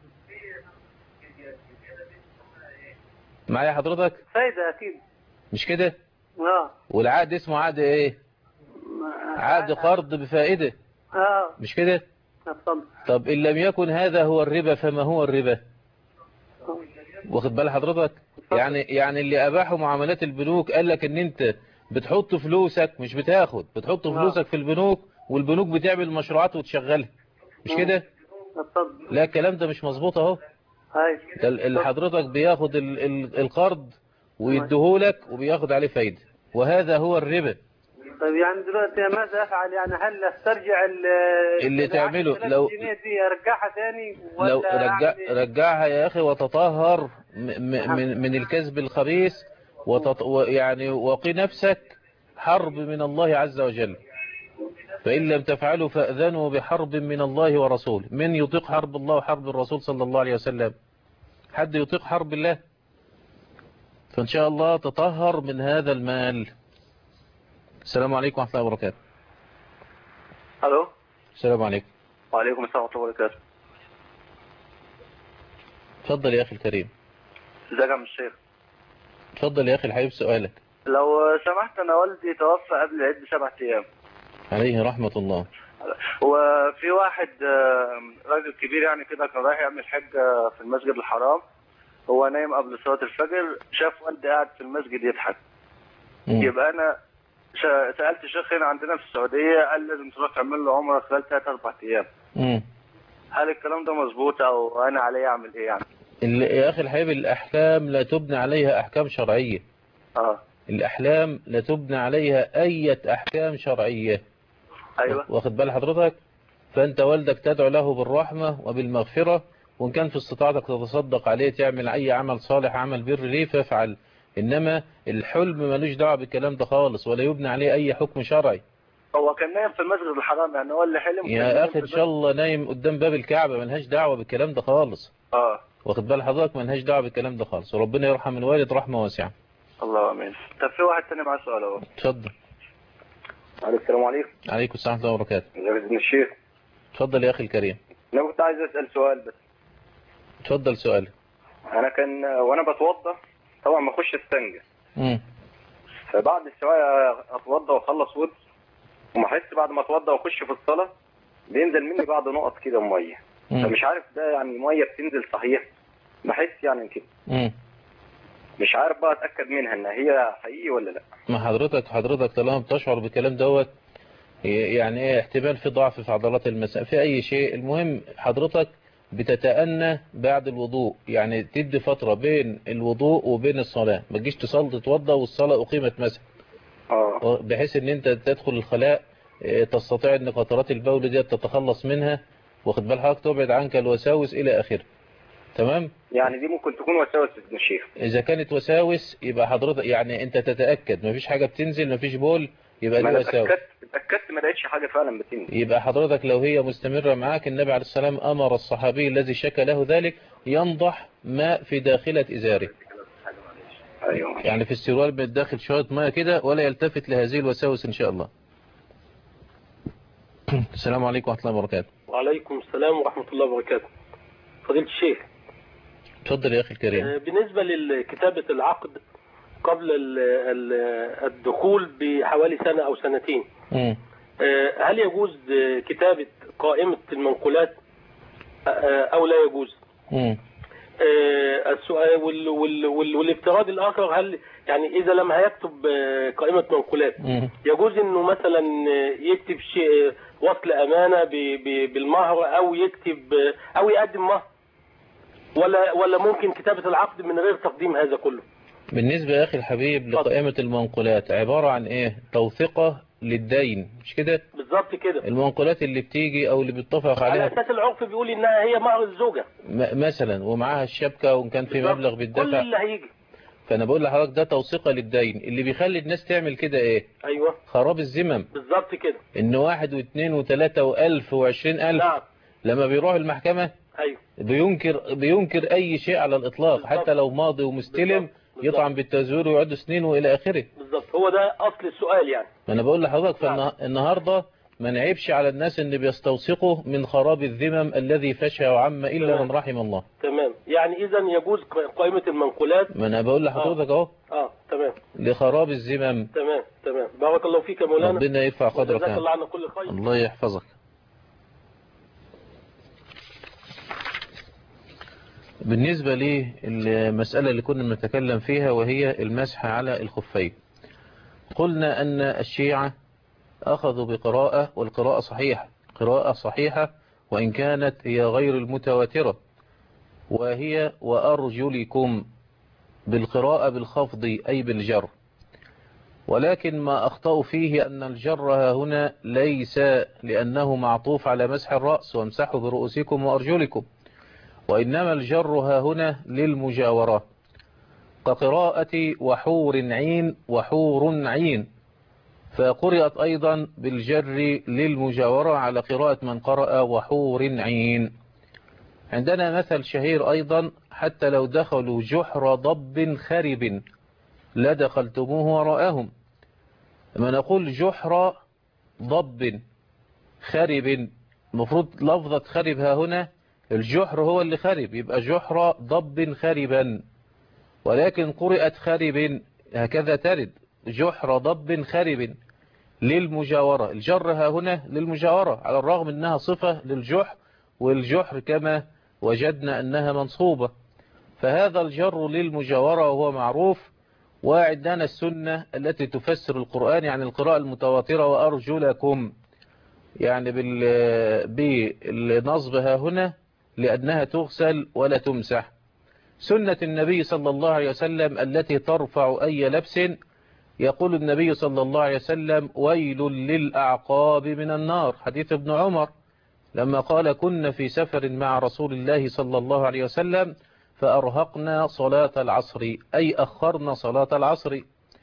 B: معايا حضرتك
I: فايده اكيد
B: مش كده
I: اه
B: والعقد اسمه عقد ايه عقد قرض بفائده
I: اه
B: مش كده
I: اتفضل
B: طب ان لم يكن هذا هو الربا فما هو الربا واخد بال حضرتك يعني يعني اللي اباحوا معاملات البنوك قال لك ان انت بتحط فلوسك مش بتاخد بتحط
I: آه.
B: فلوسك في البنوك والبنوك بتعمل مشروعات وتشغلها مش كده
I: اتفضل
B: لا الكلام ده مش مظبوط اهو
I: هاي
B: ده ال- اللي حضرتك بياخد ال- ال- القرض ويديهولك وبياخد عليه فايدة وهذا هو الربا
I: طيب يعني دلوقتي ماذا افعل يعني هل استرجع ال-
B: اللي
I: ال
B: تعمله
I: 10,000
B: لو-
I: جنيه دي ارجعها تاني ولا
B: لو رجع
I: أعمل إيه؟
B: رجعها يا أخي وتطهر م- م- من من الكذب الخبيث وتط... يعني وقي نفسك حرب من الله عز وجل فإن لم تفعلوا فأذنوا بحرب من الله ورسوله من يطيق حرب الله وحرب الرسول صلى الله عليه وسلم حد يطيق حرب الله فإن شاء الله تطهر من هذا المال السلام عليكم ورحمة الله وبركاته
M: الو
B: السلام عليكم
M: وعليكم السلام ورحمه الله وبركاته
B: اتفضل يا أخي الكريم
M: ازيك يا عم الشيخ
B: اتفضل يا أخي الحبيب سؤالك
M: لو سمحت انا والدي توفى قبل العيد بسبعة ايام
B: عليه رحمة الله
M: وفي واحد آه، راجل كبير يعني كده كان رايح يعمل حجة في المسجد الحرام هو نايم قبل صلاة الفجر شاف والدي قاعد في المسجد يضحك يبقى انا ش- سألت شيخ هنا عندنا في السعودية قال لازم تروح تعمل له عمرة خلال ثلاث أربع أيام
B: مم.
M: هل الكلام ده مظبوط أو أنا علي أعمل إيه يعني؟
B: ال- يا أخي الحبيب الأحكام لا تبنى عليها أحكام شرعية
M: اه
B: الأحلام لا تبنى عليها أي أحكام شرعية
M: أيوه
B: واخد بال حضرتك فأنت والدك تدعو له بالرحمة وبالمغفرة وإن كان في استطاعتك تتصدق عليه تعمل أي عمل صالح عمل بر ليه فافعل إنما الحلم ملوش دعوة بالكلام ده خالص ولا يبنى عليه أي حكم شرعي
M: هو كان نايم في المسجد الحرام يعني هو اللي حلم كان
B: يا
M: نايم
B: أخي
M: في
B: إن شاء الله نايم قدام باب الكعبة ملهاش دعوة بالكلام ده خالص
M: اه
B: واخد بال حضرتك ملهاش دعوة بالكلام ده خالص وربنا يرحم الوالد رحمة واسعة
M: الله امين طب في واحد تاني معاه سؤال اهو
B: اتفضل
N: عليكم السلام عليكم
B: عليكم السلام ورحمة الله وبركاته
N: ازيك يا الشيخ
B: اتفضل يا أخي الكريم
N: انا كنت عايز اسال سؤال بس
B: اتفضل سؤالك
N: انا كان وانا بتوضى طبعا ما اخش استنجى
B: مم.
N: فبعد شويه اتوضى واخلص ود وما احس بعد ما اتوضى واخش في الصلاه بينزل مني بعض نقط كده ميه
B: مم.
N: فمش عارف ده يعني ميه بتنزل صحيح بحس يعني كده
B: مم.
N: مش عارف بقى اتاكد منها ان هي حقيقي ولا لا
B: ما حضرتك حضرتك طالما بتشعر بالكلام دوت يعني ايه احتمال في ضعف في عضلات المساء في اي شيء المهم حضرتك بتتأنى بعد الوضوء يعني تدي فترة بين الوضوء وبين الصلاة ما تجيش تصلي تتوضى والصلاة أقيمت مثلا
N: اه
B: بحيث ان انت تدخل الخلاء اه، تستطيع ان قطرات البول دي تتخلص منها واخد بال حضرتك تبعد عنك الوساوس الى اخره تمام
N: يعني دي ممكن تكون وساوس ابن الشيخ
B: اذا كانت وساوس يبقى حضرتك يعني انت تتأكد مفيش حاجة بتنزل مفيش بول يبقى
N: ما
B: دي
N: انا
B: وساوس
N: اتاكدت اتاكدت ما لقيتش حاجه فعلا بتنزل
B: يبقى حضرتك لو هي مستمرة معاك النبي عليه السلام أمر الصحابي الذي شكى له ذلك ينضح ماء في داخلة إزاره
N: ايوه
B: يعني في السروال من الداخل شوية ماء كده ولا يلتفت لهذه الوساوس إن شاء الله السلام عليكم ورحمة الله وبركاته
O: وعليكم السلام ورحمة الله وبركاته فضيلة الشيخ
B: اتفضل يا أخي الكريم
O: آه، بالنسبة لكتابة العقد قبل ال- ال- الدخول بحوالي سنة أو سنتين
B: مم.
O: آه، هل يجوز آه، كتابة قائمة المنقولات آه، آه، أو لا يجوز
B: مم.
O: آه، السؤال وال وال وال والافتراض الآخر هل يعني إذا لم هيكتب آه، قائمة منقولات
B: مم.
O: يجوز انه مثلا يكتب شيء وصل امانه ب- ب- بالمهر او يكتب او يقدم مهر ولا ولا ممكن كتابه العقد من غير تقديم هذا كله
B: بالنسبة يا أخي الحبيب لقائمة المنقولات عبارة عن إيه توثيقة للدين مش كده
O: بالظبط كده
B: المنقولات اللي بتيجي أو اللي بيتفق
O: على
B: عليها
O: اساس العرف بيقول انها هي مهر الزوجه
B: م- مثلا ومعاها الشبكة وإن كان في مبلغ
O: كل
B: بيدفع
O: اللي هيجي
B: فأنا بقول لحضرتك ده توثيقة للدين اللي بيخلي الناس تعمل كده إيه
O: ايوه
B: خراب الذمم
O: بالظبط كده
B: إن واحد واثنين وثلاثة وألف وعشرين ألف
O: نعم
B: لما بيروح المحكمة
O: ايوه
B: بينكر بينكر أي شيء على الإطلاق حتى لو ماضي ومستلم يطعن بالتزوير ويعد سنين وإلى آخره
O: بالظبط هو ده اصل السؤال يعني
B: ما أنا بقول لحضرتك فالنهاردة ما نعيبش على الناس اللي بيستوثقوا من خراب الذمم الذي فشى وعم إلا من رحم الله
O: تمام يعني اذا يجوز قائمه المنقولات
B: ما أنا بقول لحضرتك أهو
O: اه تمام
B: لخراب الذمم
O: تمام تمام بارك الله فيك يا مولانا
B: ربنا يرفع قدرك
O: وجزاك
B: يعني.
O: الله عنا كل خير
B: الله يحفظك بالنسبة للمسألة اللي كنا بنتكلم فيها وهي المسح على الخفين قلنا أن الشيعة أخذوا بقراءة والقراءة صحيحة قراءة صحيحة وإن كانت هي غير المتواترة وهي وأرجلكم بالقراءة بالخفض أي بالجر ولكن ما أخطأوا فيه أن الجر ها هنا ليس لأنه معطوف على مسح الرأس وامسحوا برؤوسكم وأرجلكم وإنما الجر ها هنا للمجاورة كقراءة وحور عين وحور عين فقرأت أيضا بالجر للمجاورة على قراءة من قرأ وحور عين عندنا مثل شهير أيضا حتى لو دخلوا جحر ضب خرب لدخلتموه وراءهم لما نقول جحر ضب خرب المفروض لفظة خرب ها هنا الجحر هو اللي خرب يبقى جحر ضب خربا ولكن قرأت خرب هكذا ترد جحر ضب خرب للمجاورة الجر ها هنا للمجاورة على الرغم انها صفة للجحر والجحر كما وجدنا انها منصوبة فهذا الجر للمجاورة وهو معروف وعندنا السنة التي تفسر القرآن يعني القراءة المتواترة وأرجلكم يعني بالنصب ها هنا لأنها تغسل ولا تمسح سنة النبي صلى الله عليه وسلم التي ترفع أي لبس يقول النبي صلى الله عليه وسلم ويل للأعقاب من النار حديث ابن عمر لما قال كنا في سفر مع رسول الله صلى الله عليه وسلم فأرهقنا صلاة العصر أي أخرنا صلاة العصر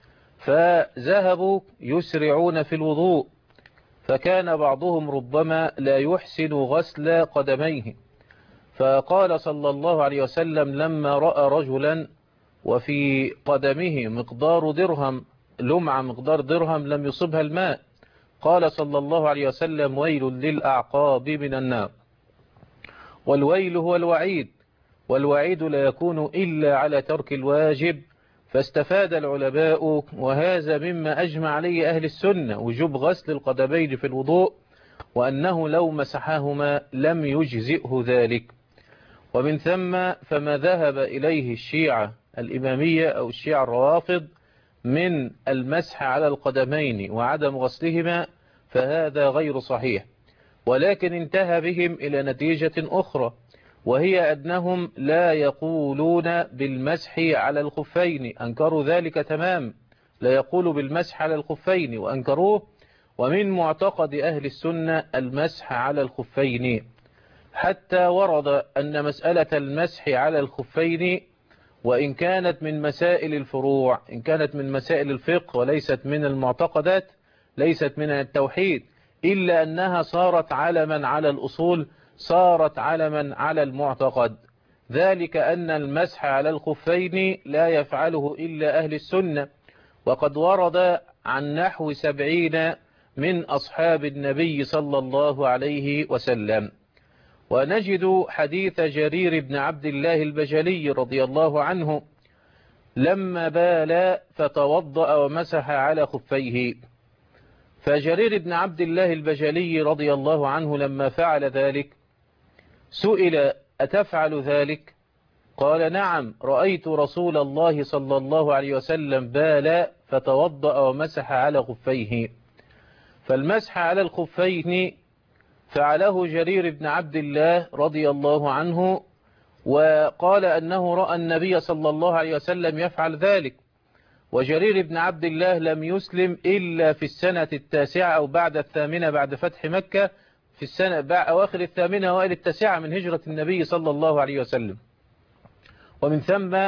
B: فذهبوا يسرعون في الوضوء فكان بعضهم ربما لا يحسن غسل قدميه فقال صلى الله عليه وسلم لما رأى رجلا وفي قدمه مقدار درهم لمعة مقدار درهم لم يصبها الماء قال صلى الله عليه وسلم ويل للأعقاب من النار والويل هو الوعيد والوعيد لا يكون إلا على ترك الواجب فاستفاد العلماء وهذا مما أجمع عليه أهل السنة وجوب غسل القدمين في الوضوء وأنه لو مسحهما لم يجزئه ذلك ومن ثم فما ذهب إليه الشيعة الإمامية أو الشيعة الروافض من المسح على القدمين وعدم غسلهما فهذا غير صحيح ولكن انتهى بهم إلى نتيجة أخرى وهي أنهم لا يقولون بالمسح على الخفين أنكروا ذلك تمام لا يقول بالمسح على الخفين وأنكروه ومن معتقد أهل السنة المسح على الخفين حتى ورد أن مسألة المسح على الخفين وإن كانت من مسائل الفروع إن كانت من مسائل الفقه وليست من المعتقدات ليست من التوحيد إلا أنها صارت علما على الأصول صارت علما على المعتقد ذلك أن المسح على الخفين لا يفعله إلا أهل السنة وقد ورد عن نحو سبعين من أصحاب النبي صلى الله عليه وسلم ونجد حديث جرير بن عبد الله البجلي رضي الله عنه لما بال فتوضأ ومسح على خفيه فجرير بن عبد الله البجلي رضي الله عنه لما فعل ذلك سئل أتفعل ذلك قال نعم رأيت رسول الله صلى الله عليه وسلم بال فتوضأ ومسح على خفيه فالمسح على الخفين فعله جرير بن عبد الله رضي الله عنه وقال أنه رأى النبي صلى الله عليه وسلم يفعل ذلك وجرير بن عبد الله لم يسلم إلا في السنة التاسعة أو بعد الثامنة بعد فتح مكة في السنة أواخر الثامنة وإلى التاسعة من هجرة النبي صلى الله عليه وسلم ومن ثم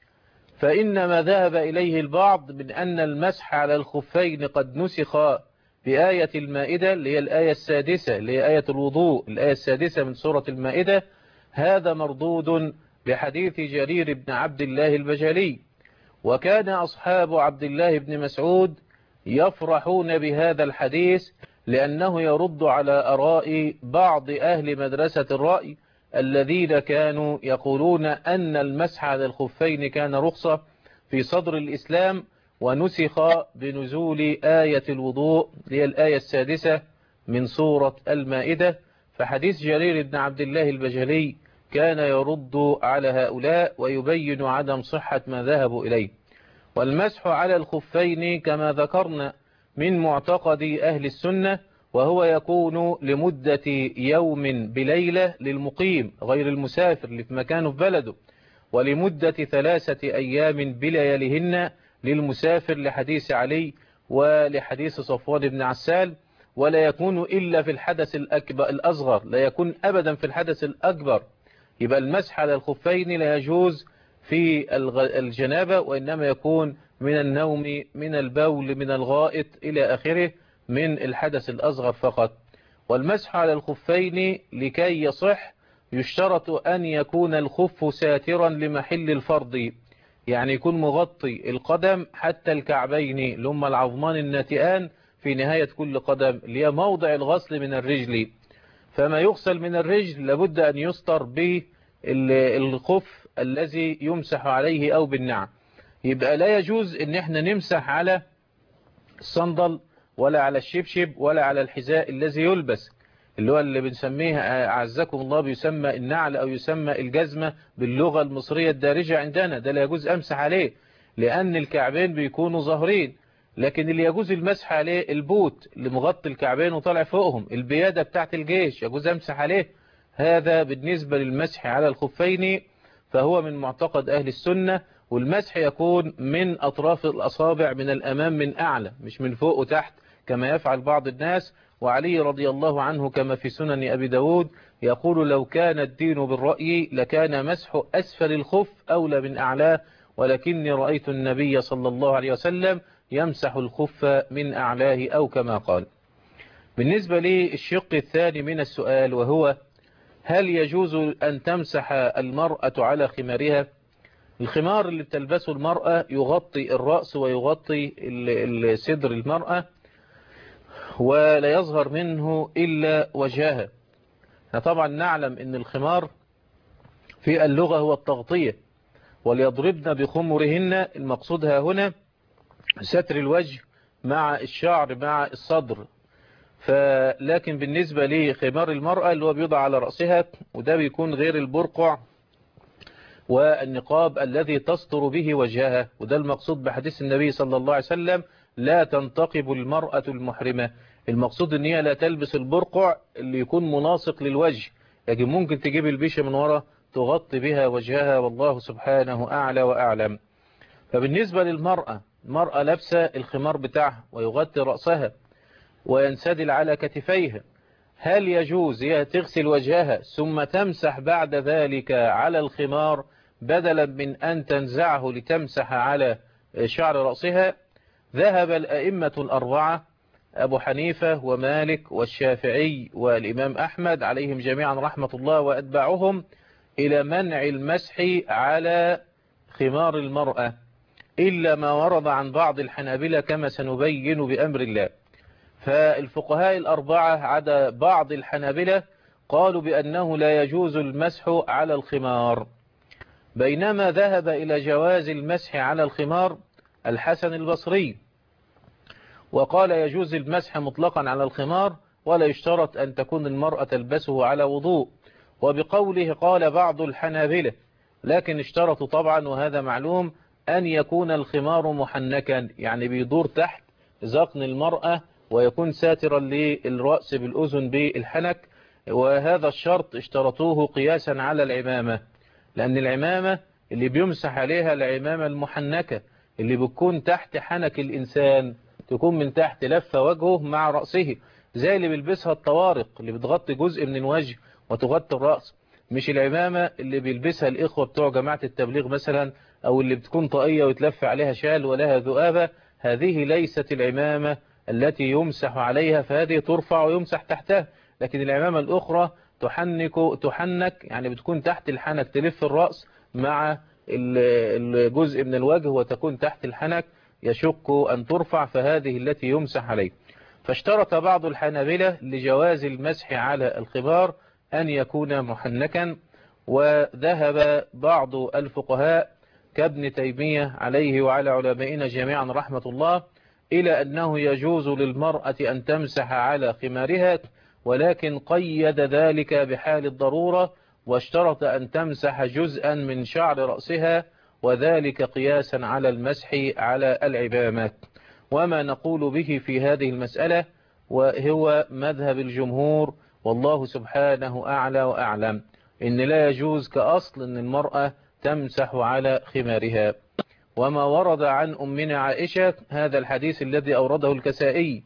B: فإنما ذهب إليه البعض من أن المسح على الخفين قد نسخ بآية المائدة اللي هي الآية السادسة اللي هي آية الوضوء الآية السادسة من سورة المائدة هذا مردود بحديث جرير بن عبد الله البجلي وكان أصحاب عبد الله بن مسعود يفرحون بهذا الحديث لأنه يرد على أراء بعض أهل مدرسة الرأي الذين كانوا يقولون أن المسح على الخفين كان رخصة في صدر الإسلام ونسخ بنزول آية الوضوء هي الآية السادسة من سورة المائدة فحديث جرير بن عبد الله البجلي كان يرد على هؤلاء ويبين عدم صحة ما ذهبوا إليه والمسح على الخفين كما ذكرنا من معتقد أهل السنة وهو يكون لمدة يوم بليلة للمقيم غير المسافر اللي في مكانه في بلده ولمدة ثلاثة أيام بليالهن للمسافر لحديث علي ولحديث صفوان بن عسال ولا يكون إلا في الحدث الأكبر الأصغر لا يكون أبدا في الحدث الأكبر يبقى المسح على الخفين لا يجوز في الجنابة وإنما يكون من النوم من البول من الغائط إلى آخره من الحدث الأصغر فقط والمسح على الخفين لكي يصح يشترط أن يكون الخف ساترا لمحل الفرض يعني يكون مغطي القدم حتى الكعبين اللي هم العظمان الناتئان في نهاية كل قدم اللي هي موضع الغسل من الرجل فما يغسل من الرجل لابد أن يستر بالخف الذي يمسح عليه أو بالنعم يبقى لا يجوز ان احنا نمسح على الصندل ولا على الشبشب ولا على الحذاء الذي يلبس اللي هو اللي بنسميه أعزكم الله بيسمى النعل أو يسمى الجزمة باللغة المصرية الدارجة عندنا ده لا يجوز أمسح عليه لأن الكعبين بيكونوا ظاهرين لكن اللي يجوز المسح عليه البوت اللي مغطي الكعبين وطالع فوقهم البيادة بتاعت الجيش يجوز أمسح عليه هذا بالنسبة للمسح على الخفين فهو من معتقد أهل السنة والمسح يكون من أطراف الأصابع من الأمام من أعلى مش من فوق وتحت كما يفعل بعض الناس وعلي رضي الله عنه كما في سنن أبي داود يقول لو كان الدين بالرأي لكان مسح أسفل الخف أولى من أعلاه ولكني رأيت النبي صلى الله عليه وسلم يمسح الخف من أعلاه أو كما قال بالنسبة للشق الثاني من السؤال وهو هل يجوز أن تمسح المرأة على خمارها الخمار اللي بتلبسه المرأة يغطي الرأس ويغطي صدر المرأة ولا يظهر منه إلا وجهها طبعا نعلم أن الخمار في اللغة هو التغطية وليضربن بخمرهن المقصودها هنا ستر الوجه مع الشعر مع الصدر فلكن بالنسبة لخمار المرأة اللي هو بيوضع على رأسها وده بيكون غير البرقع والنقاب الذي تستر به وجهها وده المقصود بحديث النبي صلى الله عليه وسلم لا تنتقب المرأة المحرمة المقصود ان هي لا تلبس البرقع اللي يكون مناسق للوجه لكن ممكن تجيب البيشة من ورا تغطي بها وجهها والله سبحانه أعلى وأعلم فبالنسبة للمرأة المرأة لابسة الخمار بتاعها ويغطي رأسها وينسدل على كتفيها هل يجوز هي تغسل وجهها ثم تمسح بعد ذلك على الخمار بدلا من أن تنزعه لتمسح على شعر رأسها ذهب الأئمة الأربعة أبو حنيفة ومالك والشافعي والإمام أحمد عليهم جميعا رحمة الله وأتبعهم إلى منع المسح على خمار المرأة إلا ما ورد عن بعض الحنابلة كما سنبين بأمر الله فالفقهاء الأربعة عدا بعض الحنابلة قالوا بأنه لا يجوز المسح على الخمار بينما ذهب إلى جواز المسح على الخمار الحسن البصري وقال يجوز المسح مطلقا على الخمار ولا يشترط أن تكون المرأة تلبسه على وضوء وبقوله قال بعض الحنابلة لكن اشترطوا طبعا وهذا معلوم أن يكون الخمار محنكا يعني بيدور تحت ذقن المرأة ويكون ساترا للرأس بالأذن بالحنك وهذا الشرط اشترطوه قياسا على العمامة لأن العمامة اللي بيمسح عليها العمامة المحنكة اللي بتكون تحت حنك الإنسان تكون من تحت لفة وجهه مع رأسه زي اللي بيلبسها الطوارق اللي بتغطي جزء من الوجه وتغطي الرأس مش العمامة اللي بيلبسها الإخوة بتوع جماعة التبليغ مثلا أو اللي بتكون طاقية ويتلف عليها شال ولها ذؤابة هذه ليست العمامة التي يمسح عليها فهذه ترفع ويمسح تحتها لكن العمامة الأخرى تحنك تحنك يعني بتكون تحت الحنك تلف الرأس مع الجزء من الوجه وتكون تحت الحنك يشك أن ترفع فهذه التي يمسح عليه فاشترط بعض الحنابلة لجواز المسح على الخبار أن يكون محنكا وذهب بعض الفقهاء كابن تيمية عليه وعلى علمائنا جميعا رحمة الله إلى أنه يجوز للمرأة أن تمسح على خمارها ولكن قيد ذلك بحال الضرورة واشترط أن تمسح جزءا من شعر رأسها وذلك قياسا على المسح على العبامات وما نقول به في هذه المسألة وهو مذهب الجمهور والله سبحانه أعلى وأعلم إن لا يجوز كأصل أن المرأة تمسح على خمارها وما ورد عن أمنا عائشة هذا الحديث الذي أورده الكسائي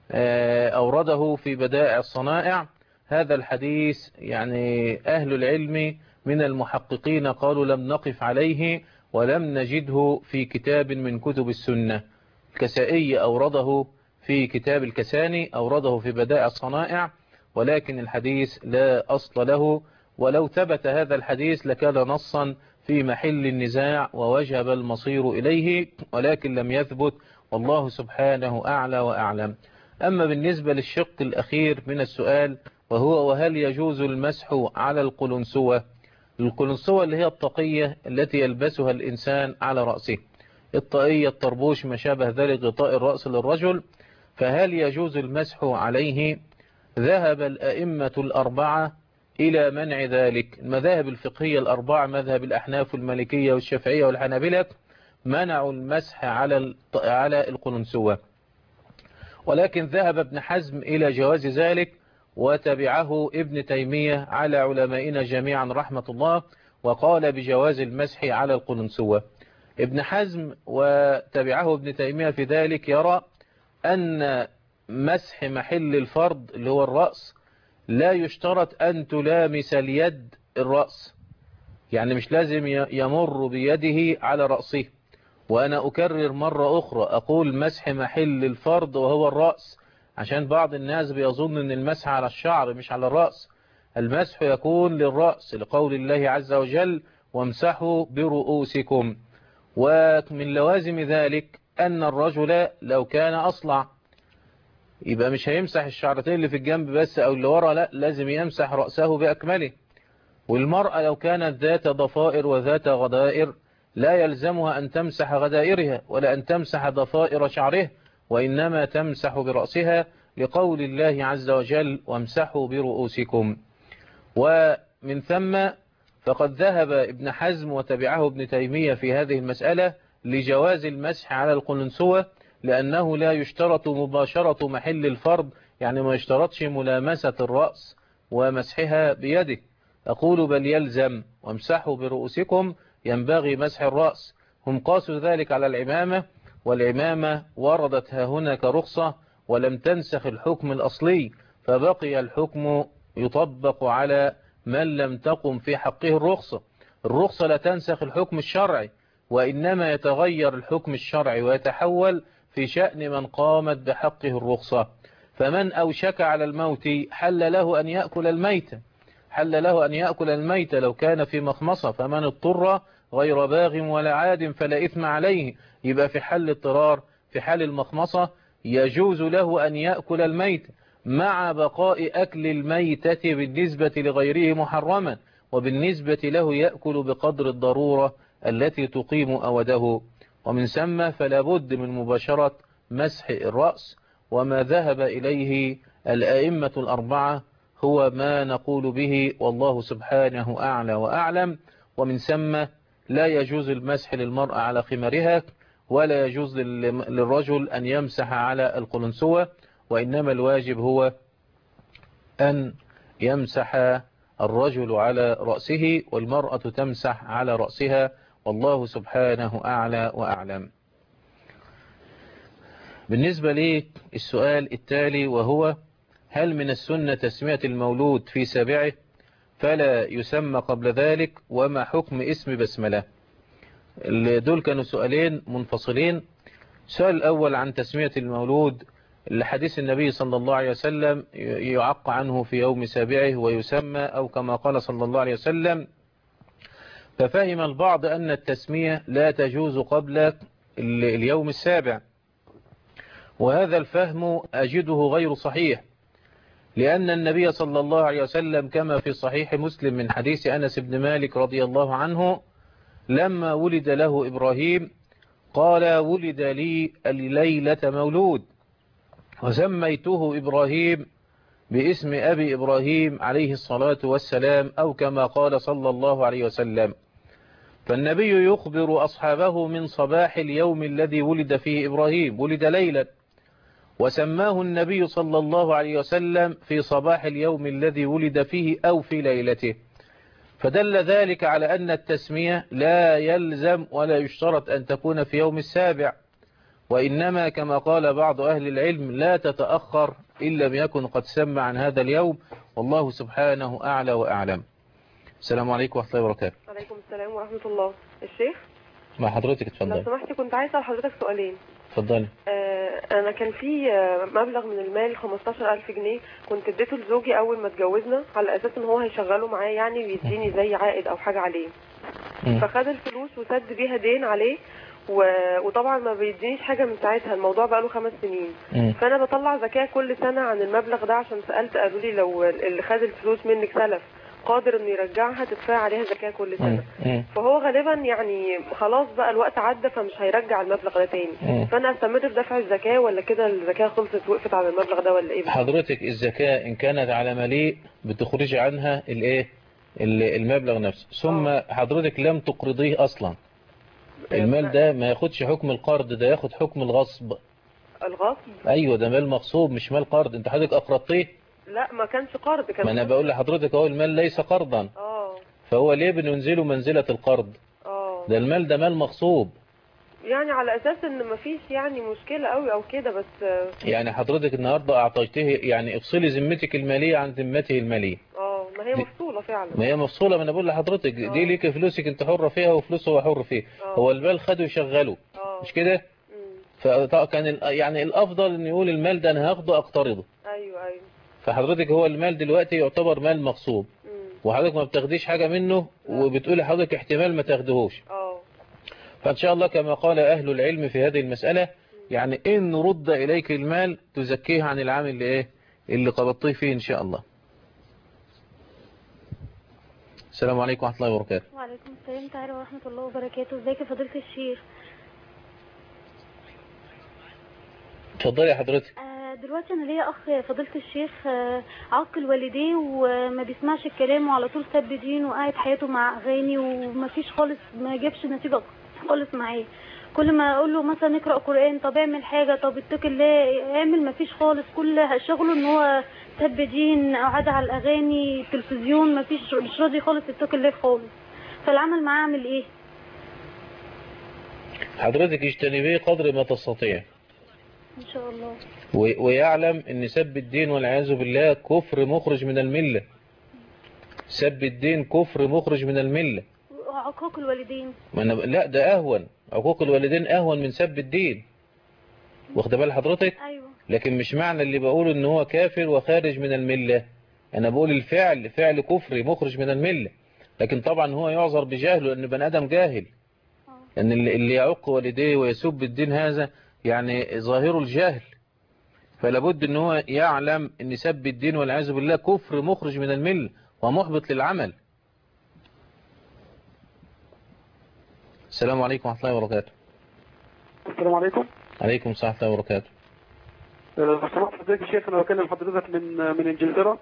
B: أورده في بدائع الصنائع هذا الحديث يعني أهل العلم من المحققين قالوا لم نقف عليه ولم نجده في كتاب من كتب السنة الكسائي أورده في كتاب الكساني أورده في بدائع الصنائع ولكن الحديث لا أصل له ولو ثبت هذا الحديث لكان نصا في محل النزاع ووجب المصير إليه ولكن لم يثبت والله سبحانه أعلى وأعلم أما بالنسبة للشق الأخير من السؤال وهو وهل يجوز المسح على القلنسوة القلنسوة اللي هي الطاقية التي يلبسها الإنسان على رأسه الطاقية الطربوش ما شابه ذلك غطاء الرأس للرجل فهل يجوز المسح عليه ذهب الأئمة الأربعة إلى منع ذلك المذاهب الفقهية الأربعة مذهب الأحناف والمالكية والشافعية والحنابلة منعوا المسح على على القلنسوة ولكن ذهب ابن حزم إلى جواز ذلك وتبعه ابن تيمية على علمائنا جميعا رحمة الله وقال بجواز المسح على القلنسوة ابن حزم وتبعه ابن تيمية في ذلك يرى أن مسح محل الفرض اللي هو الرأس لا يشترط أن تلامس اليد الرأس يعني مش لازم يمر بيده على رأسه وأنا أكرر مرة أخرى أقول مسح محل الفرض وهو الرأس عشان بعض الناس بيظن أن المسح على الشعر مش على الرأس المسح يكون للرأس لقول الله عز وجل وامسحوا برؤوسكم ومن لوازم ذلك أن الرجل لو كان أصلع يبقى مش هيمسح الشعرتين اللي في الجنب بس أو اللي ورا لا لازم يمسح رأسه بأكمله والمرأة لو كانت ذات ضفائر وذات غدائر لا يلزمها أن تمسح غدائرها ولا أن تمسح ضفائر شعرها وإنما تمسح برأسها لقول الله عز وجل وامسحوا برؤوسكم ومن ثم فقد ذهب ابن حزم وتبعه ابن تيمية في هذه المسألة لجواز المسح على القلنسوة لأنه لا يشترط مباشرة محل الفرض يعني ما يشترطش ملامسة الرأس ومسحها بيده أقول بل يلزم وامسحوا برؤوسكم ينبغي مسح الرأس هم قاسوا ذلك على العمامة والعمامة وردت ها هنا كرخصة ولم تنسخ الحكم الأصلي فبقي الحكم يطبق على من لم تقم في حقه الرخصة الرخصة لا تنسخ الحكم الشرعي وإنما يتغير الحكم الشرعي ويتحول في شأن من قامت بحقه الرخصة فمن أوشك على الموت حل له أن يأكل الميت حل له أن يأكل الميت لو كان في مخمصة فمن اضطر غير باغ ولا عاد فلا إثم عليه يبقى في حل اضطرار في حال المخمصة يجوز له أن يأكل الميت مع بقاء أكل الميتة بالنسبة لغيره محرما وبالنسبة له يأكل بقدر الضرورة التي تقيم أوده ومن ثم فلا بد من مباشرة مسح الرأس وما ذهب إليه الآئمة الأربعة هو ما نقول به والله سبحانه أعلى وأعلم ومن ثم لا يجوز المسح للمرأة على خمارها ولا يجوز للرجل أن يمسح على القلنسوة وإنما الواجب هو أن يمسح الرجل على رأسه والمرأة تمسح على رأسها والله سبحانه أعلى وأعلم بالنسبة لي السؤال التالي وهو هل من السنة تسمية المولود في سابعه فلا يسمى قبل ذلك وما حكم اسم بسملة دول كانوا سؤالين منفصلين السؤال الأول عن تسمية المولود لحديث النبي صلى الله عليه وسلم يعق عنه في يوم سابعه ويسمى أو كما قال صلى الله عليه وسلم ففهم البعض أن التسمية لا تجوز قبل اليوم السابع وهذا الفهم أجده غير صحيح لأن النبي صلى الله عليه وسلم كما في صحيح مسلم من حديث أنس بن مالك رضي الله عنه لما ولد له إبراهيم قال ولد لي الليلة مولود وسميته إبراهيم باسم أبي إبراهيم عليه الصلاة والسلام أو كما قال صلى الله عليه وسلم فالنبي يخبر أصحابه من صباح اليوم الذي ولد فيه إبراهيم ولد ليلا وسماه النبي صلى الله عليه وسلم في صباح اليوم الذي ولد فيه أو في ليلته فدل ذلك على أن التسمية لا يلزم ولا يشترط أن تكون في يوم السابع وإنما كما قال بعض أهل العلم لا تتأخر إن لم يكن قد سمى عن هذا اليوم والله سبحانه أعلى وأعلم السلام عليكم ورحمة الله وبركاته
P: عليكم السلام ورحمة الله الشيخ
B: مع حضرتك
P: لو
B: اتفضل
P: سمحتي كنت عايزة أسأل حضرتك سؤالين
B: اتفضل
P: آه أنا كان في آه، مبلغ من المال 15000 جنيه كنت اديته لزوجي أول ما اتجوزنا على أساس إن هو هيشغله معايا يعني ويديني زي عائد أو حاجة عليه فخد الفلوس وسد بيها دين عليه و... وطبعا ما بيدينيش حاجة من ساعتها الموضوع بقاله خمس سنين فأنا بطلع زكاة كل سنة عن المبلغ ده عشان سألت قالوا لي لو اللي خد الفلوس منك سلف قادر انه يرجعها تدفع عليها زكاة كل سنة فهو غالبا يعني خلاص بقى الوقت عدى فمش هيرجع المبلغ ده تاني
B: مم.
P: فانا استمر في دفع الزكاة ولا كده الزكاة خلصت وقفت على المبلغ ده ولا ايه بالظبط؟
B: حضرتك الزكاة إن كانت على مليء بتخرج عنها الإيه ال- المبلغ نفسه ثم حضرتك لم تقرضيه أصلا المال ده ما ياخدش حكم القرض ده ياخد حكم الغصب
P: الغصب
B: أيوة ده مال مغصوب مش مال قرض أنت حضرتك أقرضتيه
P: لا ما كانش قرض كان
B: ما أنا بقول لحضرتك أهو المال ليس قرضا
P: اه
B: فهو ليه بننزله منزلة القرض
P: اه
B: ده المال ده مال مغصوب
P: يعني على اساس ان مفيش يعني مشكلة قوي او كده بس آه،
B: يعني حضرتك النهاردة أعطيته يعني افصلي ذمتك المالية عن ذمته المالية
P: اه ما هي مفصولة فعلا
B: ما هي مفصولة ما انا بقول لحضرتك دي ليك فلوسك انت حرة فيها وفلوسه هو حر فيها هو المال خده وشغله مش كده فكان ال- يعني الافضل ان يقول المال ده انا هاخده اقترضه
P: ايوه ايوه
B: فحضرتك هو المال دلوقتي يعتبر مال مغصوب وحضرتك ما بتاخديش حاجة منه وبتقولي حضرتك احتمال ما تاخدهوش
P: اه
B: فان شاء الله كما قال اهل العلم في هذه المسألة يعني ان رد اليك المال تزكيه عن العام اللي ايه اللي قبضتيه فيه ان شاء الله السلام عليكم ورحمة الله وبركاته
Q: وعليكم السلام تعالى ورحمة الله وبركاته ازيك يا فضيلة الشيخ
B: اتفضلي يا حضرتك
Q: آه، دلوقتي انا ليا اخ فضيله الشيخ آه، عاقل والديه وما بيسمعش الكلام وعلى طول سب دين وقاعد حياته مع اغاني ومفيش خالص ما جابش نتيجه خالص معاه كل ما اقول له مثلا اقرا قران طب اعمل حاجه طب اتقي الله اعمل مفيش خالص كل شغله ان هو سب دين قعد على الاغاني التلفزيون مفيش مش راضي خالص يتقي الله خالص فالعمل معاه اعمل ايه
B: حضرتك اجتنبيه قدر ما تستطيع
Q: ان شاء الله
B: و- ويعلم ان سب الدين والعياذ بالله كفر مخرج من الملة سب الدين كفر مخرج من الملة
Q: وعقوق الوالدين
B: ما أنا لا ده اهون عقوق الوالدين اهون من سب الدين واخد بال حضرتك
Q: ايوه
B: لكن مش معنى اللي بقوله ان هو كافر وخارج من الملة انا بقول الفعل فعل كفري مخرج من الملة لكن طبعا هو يعذر بجهله لان بني ادم جاهل ان اللي اللي يعق والديه ويسب الدين هذا يعني ظاهره الجهل فلا بد ان هو يعلم ان سب الدين والعياذ بالله كفر مخرج من الملة ومحبط للعمل السلام عليكم ورحمة الله وبركاته
R: السلام عليكم
B: عليكم السلام ورحمة الله وبركاته
R: آه، لو سمحت حضرتك يا شيخ انا بكلم حضرتك من من انجلترا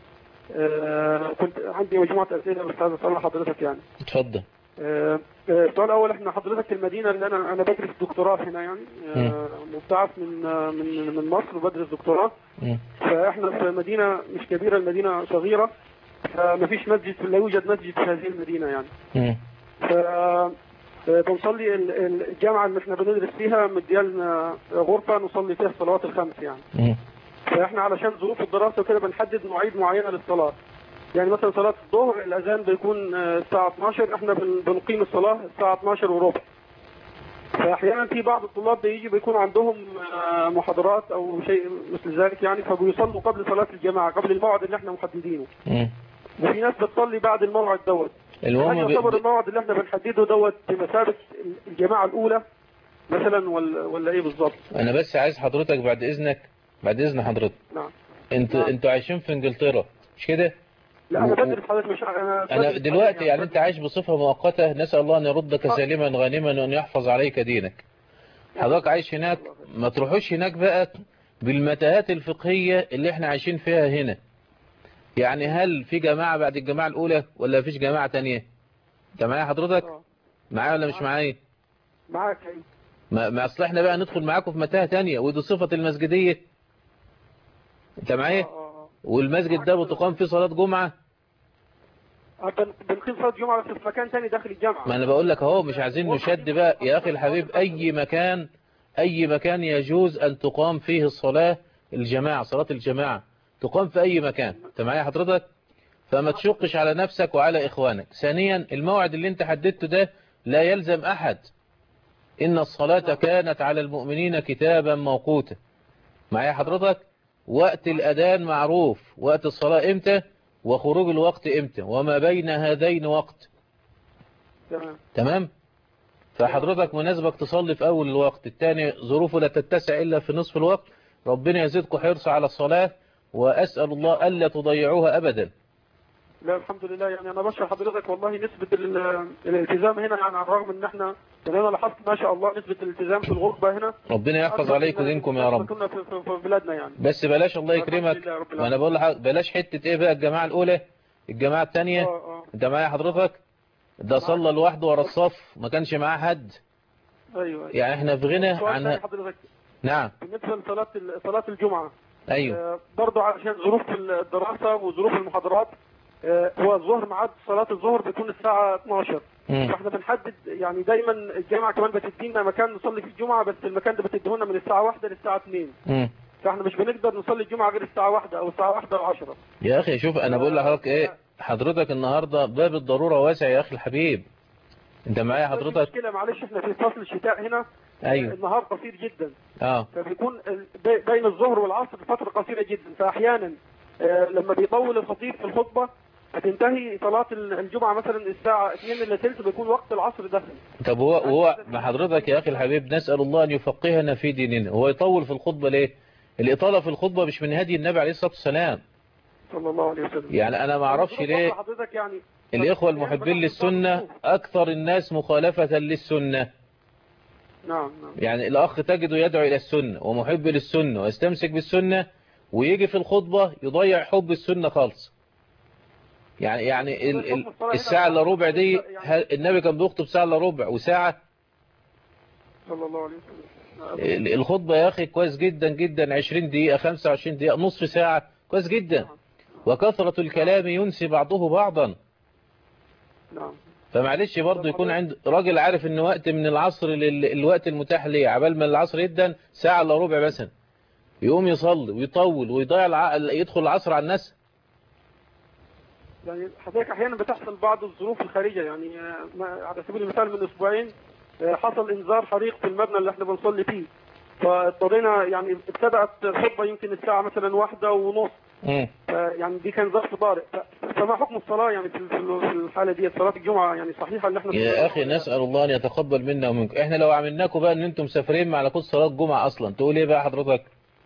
R: آه، كنت عندي مجموعه اسئله بس عايز اسالها حضرتك يعني
B: اتفضل
R: آه، آه، السؤال الاول احنا حضرتك في المدينه اللي انا انا بدرس دكتوراه هنا يعني آه، مبتعث من آه، من من مصر وبدرس دكتوراه
B: مم.
R: فاحنا في مدينه مش كبيره المدينه صغيره فمفيش مسجد لا يوجد مسجد في هذه المدينه يعني
B: مم.
R: ف آه، بنصلي ال- ال- الجامعه اللي احنا بندرس فيها مديالنا غرفه نصلي فيها الصلوات الخمس يعني
B: مم.
R: فاحنا علشان ظروف الدراسه وكده بنحدد مواعيد معينه للصلاه يعني مثلا صلاه الظهر الاذان بيكون آه، الساعه 12 احنا بن- بنقيم الصلاه الساعه 12 وربع فاحيانا في بعض الطلاب بيجي بيكون عندهم آه، محاضرات او شيء مثل ذلك يعني فبيصلوا قبل صلاه الجماعه قبل الموعد اللي احنا محددينه
B: مم.
R: وفي ناس بتصلي بعد الموعد دوت
B: المهم
R: هل
B: ب-
R: يعتبر
B: ب-
R: الموعد اللي احنا بنحدده دوت بمثابه الجماعه الاولى مثلا ولا ولا ايه بالظبط؟
B: انا بس عايز حضرتك بعد اذنك بعد اذن حضرتك
R: نعم
B: انت انتوا عايشين في انجلترا مش كده
R: لا انا بدرس حضرتك مش انا
B: انا
R: بدرس
B: دلوقتي يعني انت عايش بصفة مؤقتة نسأل الله ان يردك
R: آه.
B: سالما غانما وان يحفظ عليك دينك حضرتك عايش هناك ما تروحوش هناك بقى بالمتاهات الفقهية اللي احنا عايشين فيها هنا يعني هل في جماعة بعد الجماعة الاولى ولا فيش جماعة تانية انت معايا حضرتك معايا ولا مش معايا
R: معاك أيوة.
B: ما ما اصل احنا بقى ندخل معاكم في متاهة تانية ودي صفة المسجدية انت معايا والمسجد ده بتقام فيه صلاة جمعة
R: بن- بنقيم صلاه جمعه بس في مكان ثاني داخل الجامعه
B: ما انا بقول لك اهو مش عايزين نشد بقى يا اخي الحبيب اي مكان اي مكان يجوز ان تقام فيه الصلاة الجماعة صلاة الجماعة تقام في اي مكان انت معايا حضرتك فما تشقش على نفسك وعلى اخوانك ثانيا الموعد اللي انت حددته ده لا يلزم احد ان الصلاة كانت على المؤمنين كتابا موقوتا معايا حضرتك وقت الاذان معروف وقت الصلاة امتى وخروج الوقت امتى وما بين هذين وقت
R: تمام
B: تمام فحضرتك مناسبك تصلي في أول الوقت الثاني ظروفه لا تتسع إلا في نصف الوقت ربنا يزيدكم حرص على الصلاة وأسأل الله ألا تضيعوها أبدا
R: لا الحمد لله يعني انا بشكر حضرتك والله نسبه ال- الالتزام هنا يعني على الرغم ان احنا يعني انا لاحظت ما شاء الله نسبه الالتزام في الغربه هنا
B: ربنا يحفظ
R: أكثر
B: عليكم
R: من-
B: دينكم يا رب
R: كنا في, في, في بلادنا يعني
B: بس بلاش الله يكرمك
R: لله رب
B: ما أنا بقول لحضرتك بلاش حتة إيه بقى الجماعة الأولى الجماعة الثانية أنت معايا حضرتك ده صلى لوحده ورا الصف ما كانش معاه حد
R: ايوه
B: يعني احنا في غنى
R: سؤال
B: عن
R: ثاني حضرتك
B: نعم
R: بالنسبه لصلاه ال- صلاه الجمعه
B: أيوه
R: آه، برضو علشان ظروف الدراسه وظروف المحاضرات آه، هو الظهر ميعاد صلاه الظهر بيكون الساعه 12
B: مم.
R: فاحنا بنحدد يعني دايما الجامعه كمان بتدينا مكان نصلي فيه الجمعه بس المكان ده بتديهولنا من الساعه 1 للساعه 2
B: مم.
R: فاحنا مش بنقدر نصلي الجمعه غير الساعه 1 او الساعه 1 و10
B: يا أخي شوف أنا بقول لحضرتك إيه حضرتك النهاردة باب الضرورة واسع يا أخي الحبيب أنت معايا حضرتك
R: مشكله معلش احنا في فصل الشتاء هنا
B: أيوه
R: النهار قصير جدا
B: اه
R: فبيكون ال- بي- بين الظهر والعصر فتره قصيره جدا فاحيانا آه، لما بيطول الخطيب في الخطبه هتنتهي صلاه ال- الجمعه مثلا الساعه 2 الا ثلث بيكون وقت العصر داخل
B: طب هو هو مع حضرتك يا أخي الحبيب نسأل الله أن يفقهنا في ديننا هو يطول في الخطبة ليه الإطالة في الخطبة مش من هدي النبي عليه الصلاة والسلام
R: صلى الله عليه وسلم
B: يعني أنا ما أعرفش
R: ظروف
B: ليه
R: وضع حضرتك يعني
B: الإخوة المحبين للسنة أكثر الناس مخالفة للسنة
R: نعم نعم
B: يعني الأخ تجده يدعو إلى السنة ومحب للسنة ويستمسك بالسنة ويجي في الخطبة يضيع حب السنة خالص يعني يعني ال ال الساعة إلا ربع دي هل- النبي كان بيخطب ساعة إلا ربع وساعة
R: صلى الله عليه وسلم
B: ال- الخطبة يا أخي كويس جدا جدا 20 دقيقة 25 دقيقة نصف ساعة كويس جدا وكثرة الكلام ينسي بعضه بعضا
R: نعم
B: فمعلش برضه يكون عند راجل عارف ان وقت من العصر لل- الوقت المتاح ليه عبال ما العصر يدن ساعة الا ربع مثلا يقوم يصلي ويطول ويضيع الع... يدخل العصر على الناس
R: يعني حضرتك احيانا بتحصل بعض الظروف الخارجه يعني آه، ما- على سبيل المثال من اسبوعين آه، حصل انذار حريق في المبنى اللي احنا بنصلي فيه فاضطرينا يعني ابتدأت الخطبه يمكن الساعه مثلا واحدة ونص
B: مم.
R: ف- يعني دي كان ظرف طارئ ف- فما حكم الصلاه يعني في في في الحاله دي صلاه الجمعه يعني صحيحه اللي احنا
B: يا اخي نسأل الله ان يتقبل منا ومنكم احنا لو عملناكم بقى ان انتم مسافرين مع لكم صلاة الجمعة اصلا تقول ايه بقى حضرتك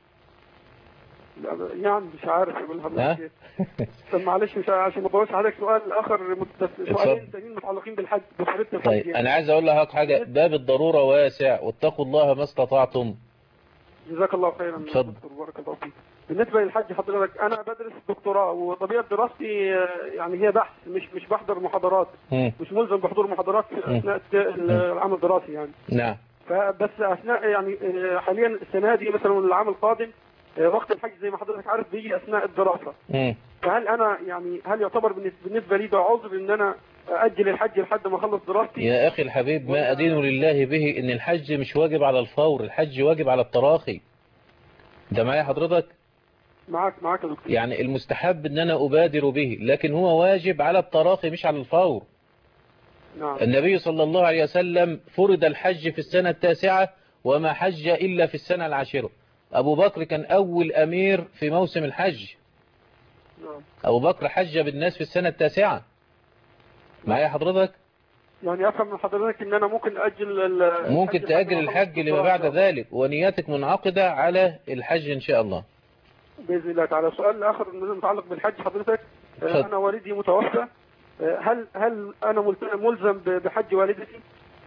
R: لا، يعني مش عارف اقول
B: ها؟
R: لحضرتك ايه طب معلش مش عارف- عشان ما بقولش حضرتك سؤال اخر مت- سؤالين تانيين متعلقين بالحج بفريضه الحج
B: طيب
R: يعني.
B: انا عايز اقول لك حاجة باب الضرورة واسع واتقوا الله ما استطعتم
R: جزاك الله خيرا
B: اتفضل.
R: دكتور بارك الله فيك بالنسبه للحج حضرتك انا بدرس دكتوراه وطبيعه دراستي آه، يعني هي بحث مش مش بحضر محاضرات
B: مم.
R: مش ملزم بحضور محاضرات في
B: مم.
R: اثناء الت- العام الدراسي يعني
B: نعم
R: فبس اثناء يعني آه، حاليا السنه دي مثلا العام القادم آه، وقت الحج زي ما حضرتك عارف بيجي اثناء الدراسه
B: مم.
R: فهل انا يعني هل يعتبر بالنسبه بالنسبة لي ده عذر ان انا اجل الحج لحد ما اخلص دراستي
B: يا اخي الحبيب ما ادين لله به ان الحج مش واجب على الفور الحج واجب على التراخي ده معايا حضرتك
R: معاك معاك يا دكتور
B: يعني المستحب ان انا ابادر به لكن هو واجب على التراخي مش على الفور
R: نعم
B: النبي صلى الله عليه وسلم فرض الحج في السنة التاسعة وما حج إلا في السنة العاشرة أبو بكر كان أول أمير في موسم الحج
R: نعم
B: أبو بكر حج بالناس في السنة التاسعة معايا حضرتك
R: يعني افهم من حضرتك ان انا ممكن اجل ال-
B: ممكن
R: الحج
B: تأجل
R: لحد ما
B: الحج
R: أخلص
B: لما بعد
R: الدراسة.
B: ذلك ونياتك منعقدة على الحج إن شاء الله
R: باذن الله تعالى سؤال اخر متعلق بالحج حضرتك آه،
B: اتفضل.
R: انا والدي متوفى آه، هل هل انا ملت- ملزم ب- بحج والدتي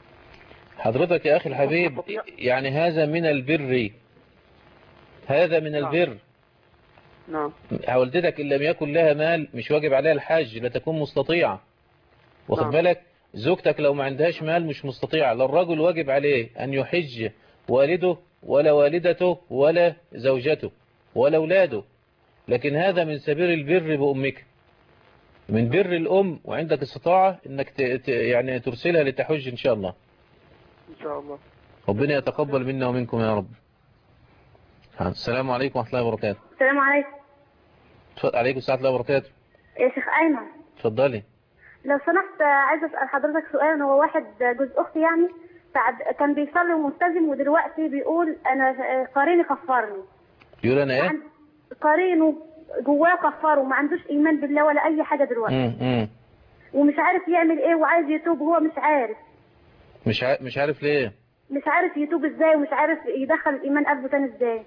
B: حضرتك يا أخي الحبيب يعني هذا من البر هذا من البر
R: نعم
B: والدتك إن لم يكن لها مال مش واجب عليها الحج لا تكون مستطيعة واخد
R: نعم.
B: بالك زوجتك لو ما عندهاش مال مش مستطيعة لا الرجل واجب عليه أن يحج والده ولا والدته ولا زوجته ولا أولاده لكن هذا من سبيل البر بأمك من بر الأم وعندك استطاعة أنك ت... ت... يعني ترسلها لتحج إن شاء الله
R: ان شاء الله
B: ربنا يتقبل منا ومنكم يا رب السلام عليكم ورحمة الله وبركاته
C: السلام عليكم
B: اتفضل عليكم السلام الله وبركاته
C: يا شيخ ايمن
B: اتفضلي
C: لو سمحت آه، عايزه اسال حضرتك سؤال هو واحد آه، جوز اختي يعني ساعد- كان بيصلي وملتزم ودلوقتي بيقول انا آه، قريني كفرني
B: يقول أنا إيه؟
C: قرينه جواه كفره ما عندوش ايمان بالله ولا اي حاجه دلوقتي
B: مم. مم.
C: ومش عارف يعمل ايه وعايز يتوب هو مش عارف
B: مش ع... مش عارف ليه
C: مش عارف يتوب ازاي ومش عارف يدخل الايمان قلبه تاني ازاي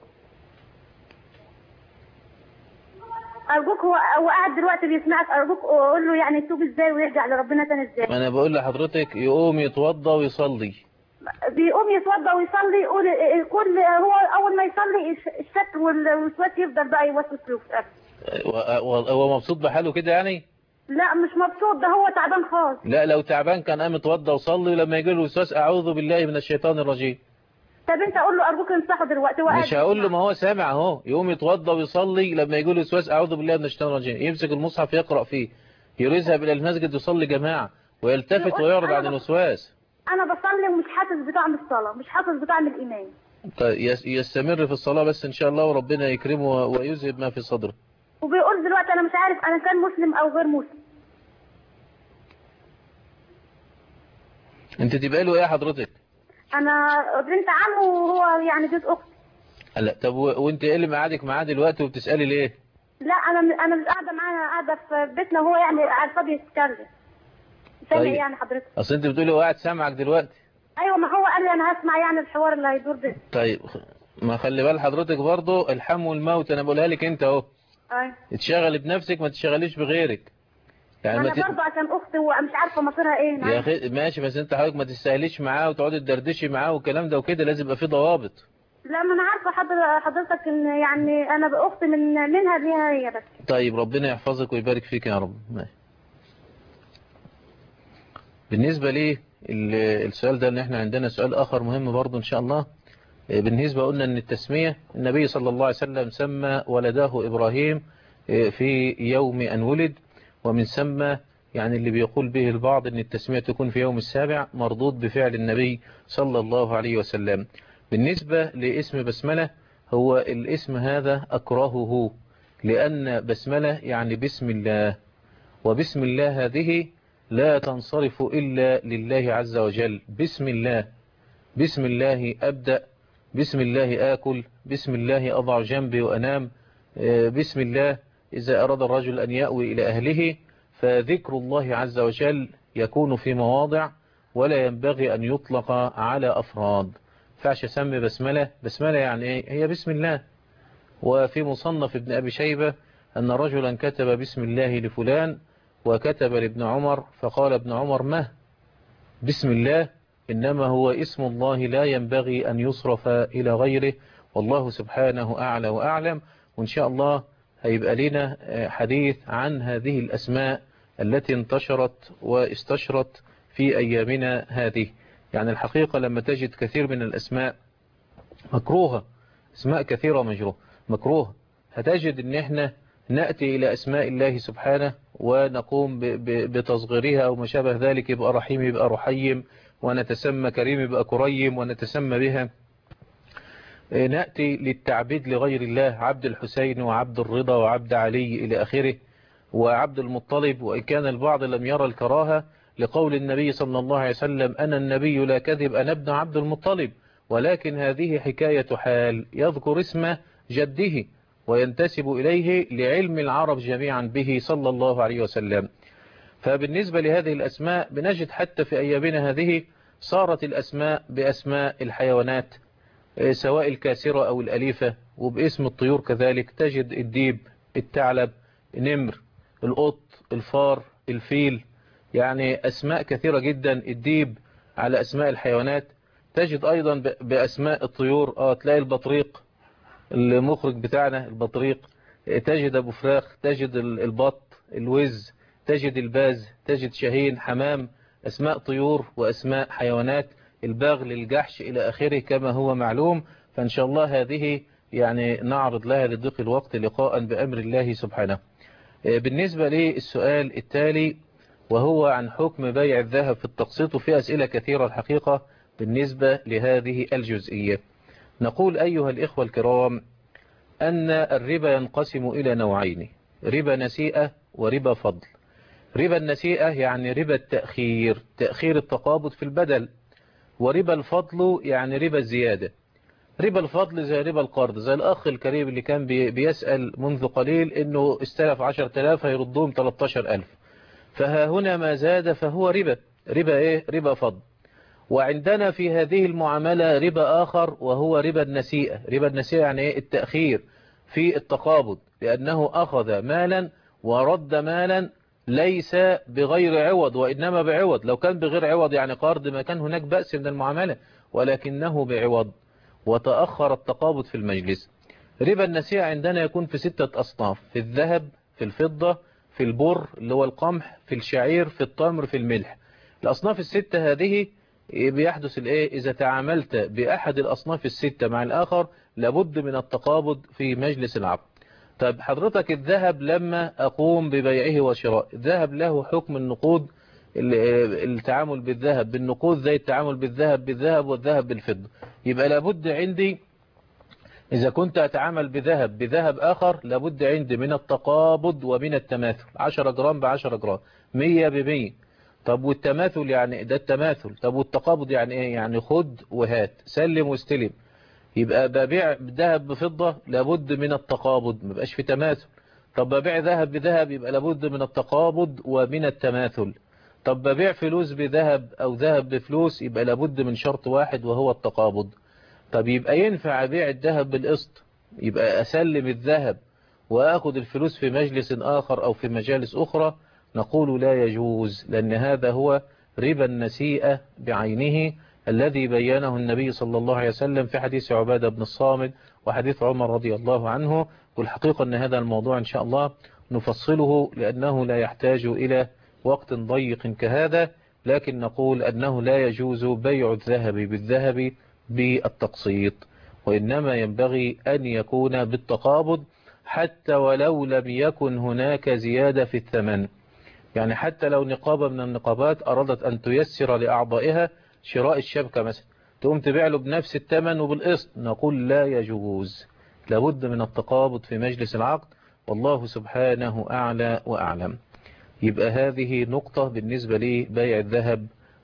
C: ارجوك هو هو قاعد دلوقتي بيسمعك ارجوك قول له يعني يتوب ازاي ويرجع لربنا تاني ازاي
B: ما انا بقول لحضرتك يقوم يتوضى ويصلي
C: بيقوم يتوضا ويصلي يقول كل هو اول ما يصلي الش- الشك والوسواس يفضل بقى يوسوس له في قلبه.
B: و- و- هو مبسوط بحاله كده يعني
C: لا مش مبسوط ده هو تعبان خالص
B: لا لو تعبان كان قام يتوضى وصلي ولما يجي له وسواس اعوذ بالله من الشيطان الرجيم
C: طب انت قول له ارجوك انصحه دلوقتي هو قاعد
B: مش هقول له ما هو سامع اهو يقوم يتوضى ويصلي لما يجي له وسواس اعوذ بالله من الشيطان الرجيم يمسك المصحف يقرا فيه يذهب الى المسجد يصلي جماعه ويلتفت
C: يقول
B: ويعرض
C: أنا
B: عن
C: بص-
B: الوسواس
C: انا بصلي ومش حاسس بطعم الصلاه مش حاسس بطعم الايمان
B: طيب يس- يستمر في الصلاه بس ان شاء الله وربنا يكرمه ويذهب ما في صدره
C: وبيقول دلوقتي انا مش عارف انا كان مسلم او غير مسلم
B: انت تبقى له ايه حضرتك
C: انا بنت عمه وهو يعني جوز اختي
B: لا طب و- وانت ايه اللي مقعدك معاه دلوقتي وبتسالي ليه
C: لا انا انا مش قاعده معاه قاعده في بيتنا وهو يعني عارفه بيتكلم سامع
B: طيب.
C: يعني حضرتك
B: اصل انت بتقولي هو قاعد سامعك دلوقتي
C: ايوه ما هو قال لي انا هسمع يعني الحوار اللي هيدور ده
B: طيب ما خلي بال حضرتك برضه الحم والموت انا بقولها لك انت اهو
C: ايوه
B: اتشغل بنفسك ما تشغليش بغيرك يعني
C: انا
B: ما ت...
C: برضه عشان اختي ومش عارفه مصيرها ايه أنا
B: يا
C: عايزة-
B: اخي ماشي بس انت حضرتك ما تستاهليش معاه وتقعدي تدردشي معاه والكلام ده وكده لازم يبقى في ضوابط
C: لا ما انا عارفه حضر- حضرتك ان يعني انا باختي من منها ليها هي بس
B: طيب ربنا يحفظك ويبارك فيك يا رب ماشي. بالنسبة لي ال- السؤال ده ان احنا عندنا سؤال اخر مهم برضو ان شاء الله إيه، بالنسبة قلنا ان التسمية النبي صلى الله عليه وسلم سمى ولده ابراهيم إيه، في يوم ان ولد ومن ثم يعني اللي بيقول به البعض ان التسمية تكون في يوم السابع مردود بفعل النبي صلى الله عليه وسلم بالنسبة لاسم بسملة هو الاسم هذا أكرهه لأن بسملة يعني بسم الله وبسم الله هذه لا تنصرف إلا لله عز وجل بسم الله بسم الله أبدأ بسم الله آكل بسم الله أضع جنبي وأنام آه، بسم الله إذا أراد الرجل أن يأوي إلى أهله فذكر الله عز وجل يكون في مواضع ولا ينبغي أن يطلق على أفراد فعش سمي بسملة بسملة يعني إيه؟ هي بسم الله وفي مصنف ابن أبي شيبة أن رجلا كتب بسم الله لفلان وكتب لابن عمر فقال ابن عمر ما بسم الله إنما هو اسم الله لا ينبغي أن يصرف إلى غيره والله سبحانه أعلى وأعلم وإن شاء الله هيبقى لنا حديث عن هذه الأسماء التي انتشرت واستشرت في أيامنا هذه يعني الحقيقة لما تجد كثير من الأسماء مكروهة اسماء كثيرة مجروه مكروه هتجد ان احنا نأتي الى اسماء الله سبحانه ونقوم ب- ب- بتصغيرها او ما شابه ذلك يبقى رحيم يبقى رحيم ونتسمى كريم يبقى كريم ونتسمى بها آه، نأتي للتعبيد لغير الله عبد الحسين وعبد الرضا وعبد علي إلى آخره وعبد المطلب وإن كان البعض لم يرى الكراهة لقول النبي صلى الله عليه وسلم أنا النبي لا كذب أنا ابن عبد المطلب ولكن هذه حكاية حال يذكر اسم جده وينتسب إليه لعلم العرب جميعا به صلى الله عليه وسلم فبالنسبة لهذه الأسماء بنجد حتى في أيامنا هذه صارت الأسماء بأسماء الحيوانات آه، سواء الكاسرة أو الأليفة وباسم الطيور كذلك تجد الديب الثعلب نمر القط الفار الفيل يعني أسماء كثيرة جدا الديب على أسماء الحيوانات تجد أيضا ب- بأسماء الطيور آه تلاقي البطريق المخرج بتاعنا البطريق آه، تجد أبو فراخ تجد ال- البط الوز تجد الباز تجد شاهين حمام أسماء طيور وأسماء حيوانات البغل الجحش إلى آخره كما هو معلوم فإن شاء الله هذه يعني نعرض لها لضيق الوقت لقاء بأمر الله سبحانه آه، بالنسبة للسؤال التالي وهو عن حكم بيع الذهب في التقسيط وفي أسئلة كثيرة الحقيقة بالنسبة لهذه الجزئية نقول أيها الإخوة الكرام أن الربا ينقسم إلى نوعين ربا نسيئة وربا فضل ربا النسيئة يعني ربا التأخير تأخير التقابض في البدل وربا الفضل يعني ربا الزيادة ربا الفضل زي ربا القرض زي الأخ الكريم اللي كان بي- بيسأل منذ قليل إنه استلف 10000 هيردهم 13000 فها هنا ما زاد فهو ربا ربا إيه ربا فضل وعندنا في هذه المعاملة ربا آخر وهو ربا النسيئة ربا النسيئة يعني إيه التأخير في التقابض لأنه أخذ مالا ورد مالا ليس بغير عوض وإنما بعوض لو كان بغير عوض يعني قرض ما كان هناك بأس من المعاملة ولكنه بعوض وتأخر التقابض في المجلس ربا النسيئة عندنا يكون في ستة أصناف في الذهب في الفضة في البر اللي هو القمح في الشعير في التمر في الملح الأصناف الستة هذه بيحدث الايه إذا تعاملت بأحد الأصناف الستة مع الآخر لابد من التقابض في مجلس العقد طيب حضرتك الذهب لما أقوم ببيعه وشراء الذهب له حكم النقود ال- التعامل بالذهب بالنقود زي التعامل بالذهب بالذهب والذهب بالفضة يبقى لابد عندي إذا كنت أتعامل بذهب بذهب آخر لابد عندي من التقابض ومن التماثل 10 جرام ب 10 جرام 100 ب 100 طب والتماثل يعني ده التماثل طب والتقابض يعني ايه يعني خد وهات سلم واستلم يبقى ببيع ذهب بفضة لابد من التقابض ما بقاش في تماثل طب ببيع ذهب بذهب يبقى لابد من التقابض ومن التماثل طب ببيع فلوس بذهب او ذهب بفلوس يبقى لابد من شرط واحد وهو التقابض طب يبقى ينفع ابيع الذهب بالقسط يبقى اسلم الذهب واخد الفلوس في مجلس اخر او في مجالس اخرى نقول لا يجوز لأن هذا هو ربا النسيئة بعينه الذي بينه النبي صلى الله عليه وسلم في حديث عبادة بن الصامد وحديث عمر رضي الله عنه والحقيقة أن هذا الموضوع إن شاء الله نفصله لأنه لا يحتاج إلى وقت ضيق كهذا لكن نقول أنه لا يجوز بيع الذهب بالذهب بالتقسيط وإنما ينبغي أن يكون بالتقابض حتى ولو لم يكن هناك زيادة في الثمن يعني حتى لو نقابة من النقابات أرادت أن تيسر لأعضائها شراء الشبكة مثلا تقوم تبيع له بنفس الثمن وبالقسط نقول لا يجوز لابد من التقابض في مجلس العقد والله سبحانه أعلى وأعلم يبقى هذه نقطة بالنسبة لي بيع الذهب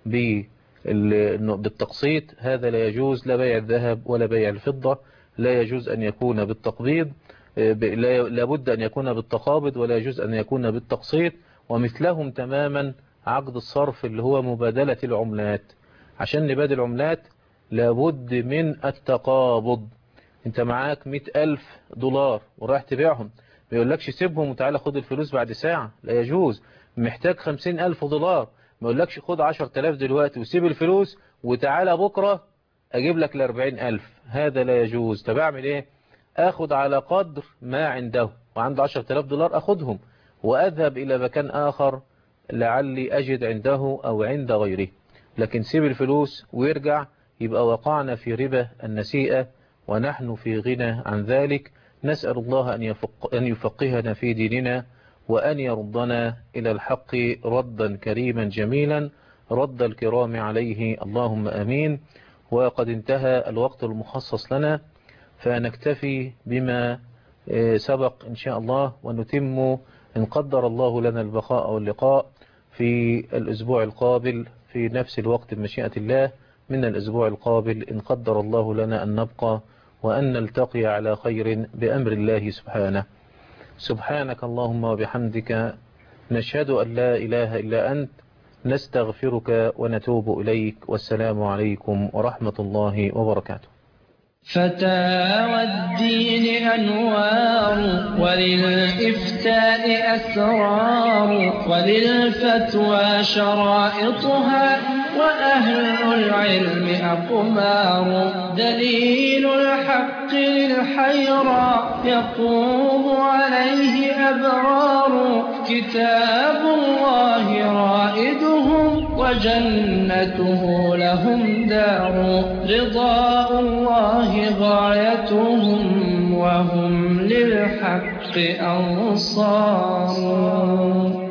B: بالتقسيط هذا لا يجوز لا بيع الذهب ولا بيع الفضة لا يجوز أن يكون بالتقبيض لابد أن يكون بالتقابض ولا يجوز أن يكون بالتقسيط ومثلهم تماما عقد الصرف اللي هو مبادلة العملات عشان نبادل عملات لابد من التقابض انت معاك مئة ألف دولار ورايح تبيعهم ما يقولكش سيبهم وتعالى خد الفلوس بعد ساعة لا يجوز محتاج خمسين ألف دولار ما يقولكش خد عشر تلاف دلوقتي وسيب الفلوس وتعالى بكرة أجيب لك لأربعين ألف هذا لا يجوز طب أعمل إيه أخد على قدر ما عنده وعنده عشر تلاف دولار أخدهم وأذهب إلى مكان آخر لعلي أجد عنده أو عند غيره لكن سيب الفلوس ويرجع يبقى وقعنا في ربا النسيئة ونحن في غنى عن ذلك نسأل الله أن, يفق أن يفقهنا في ديننا وأن يردنا إلى الحق ردا كريما جميلا رد الكرام عليه اللهم أمين وقد انتهى الوقت المخصص لنا فنكتفي بما سبق إن شاء الله ونتم إن قدر الله لنا البقاء واللقاء في الأسبوع القابل في نفس الوقت بمشيئة الله من الأسبوع القابل إن قدر الله لنا أن نبقى وأن نلتقي على خير بأمر الله سبحانه سبحانك اللهم وبحمدك نشهد أن لا إله إلا أنت نستغفرك ونتوب إليك والسلام عليكم ورحمة الله وبركاته
A: فتاوى الدين أنوار وللإفتاء أسرار وللفتوى شرائطها وأهل العلم أقمار دليل الحق للحيرى يقوم عليه أبرار كتاب الله رائدهم وجنته لهم دار رضاء الله غايتهم وهم للحق أنصار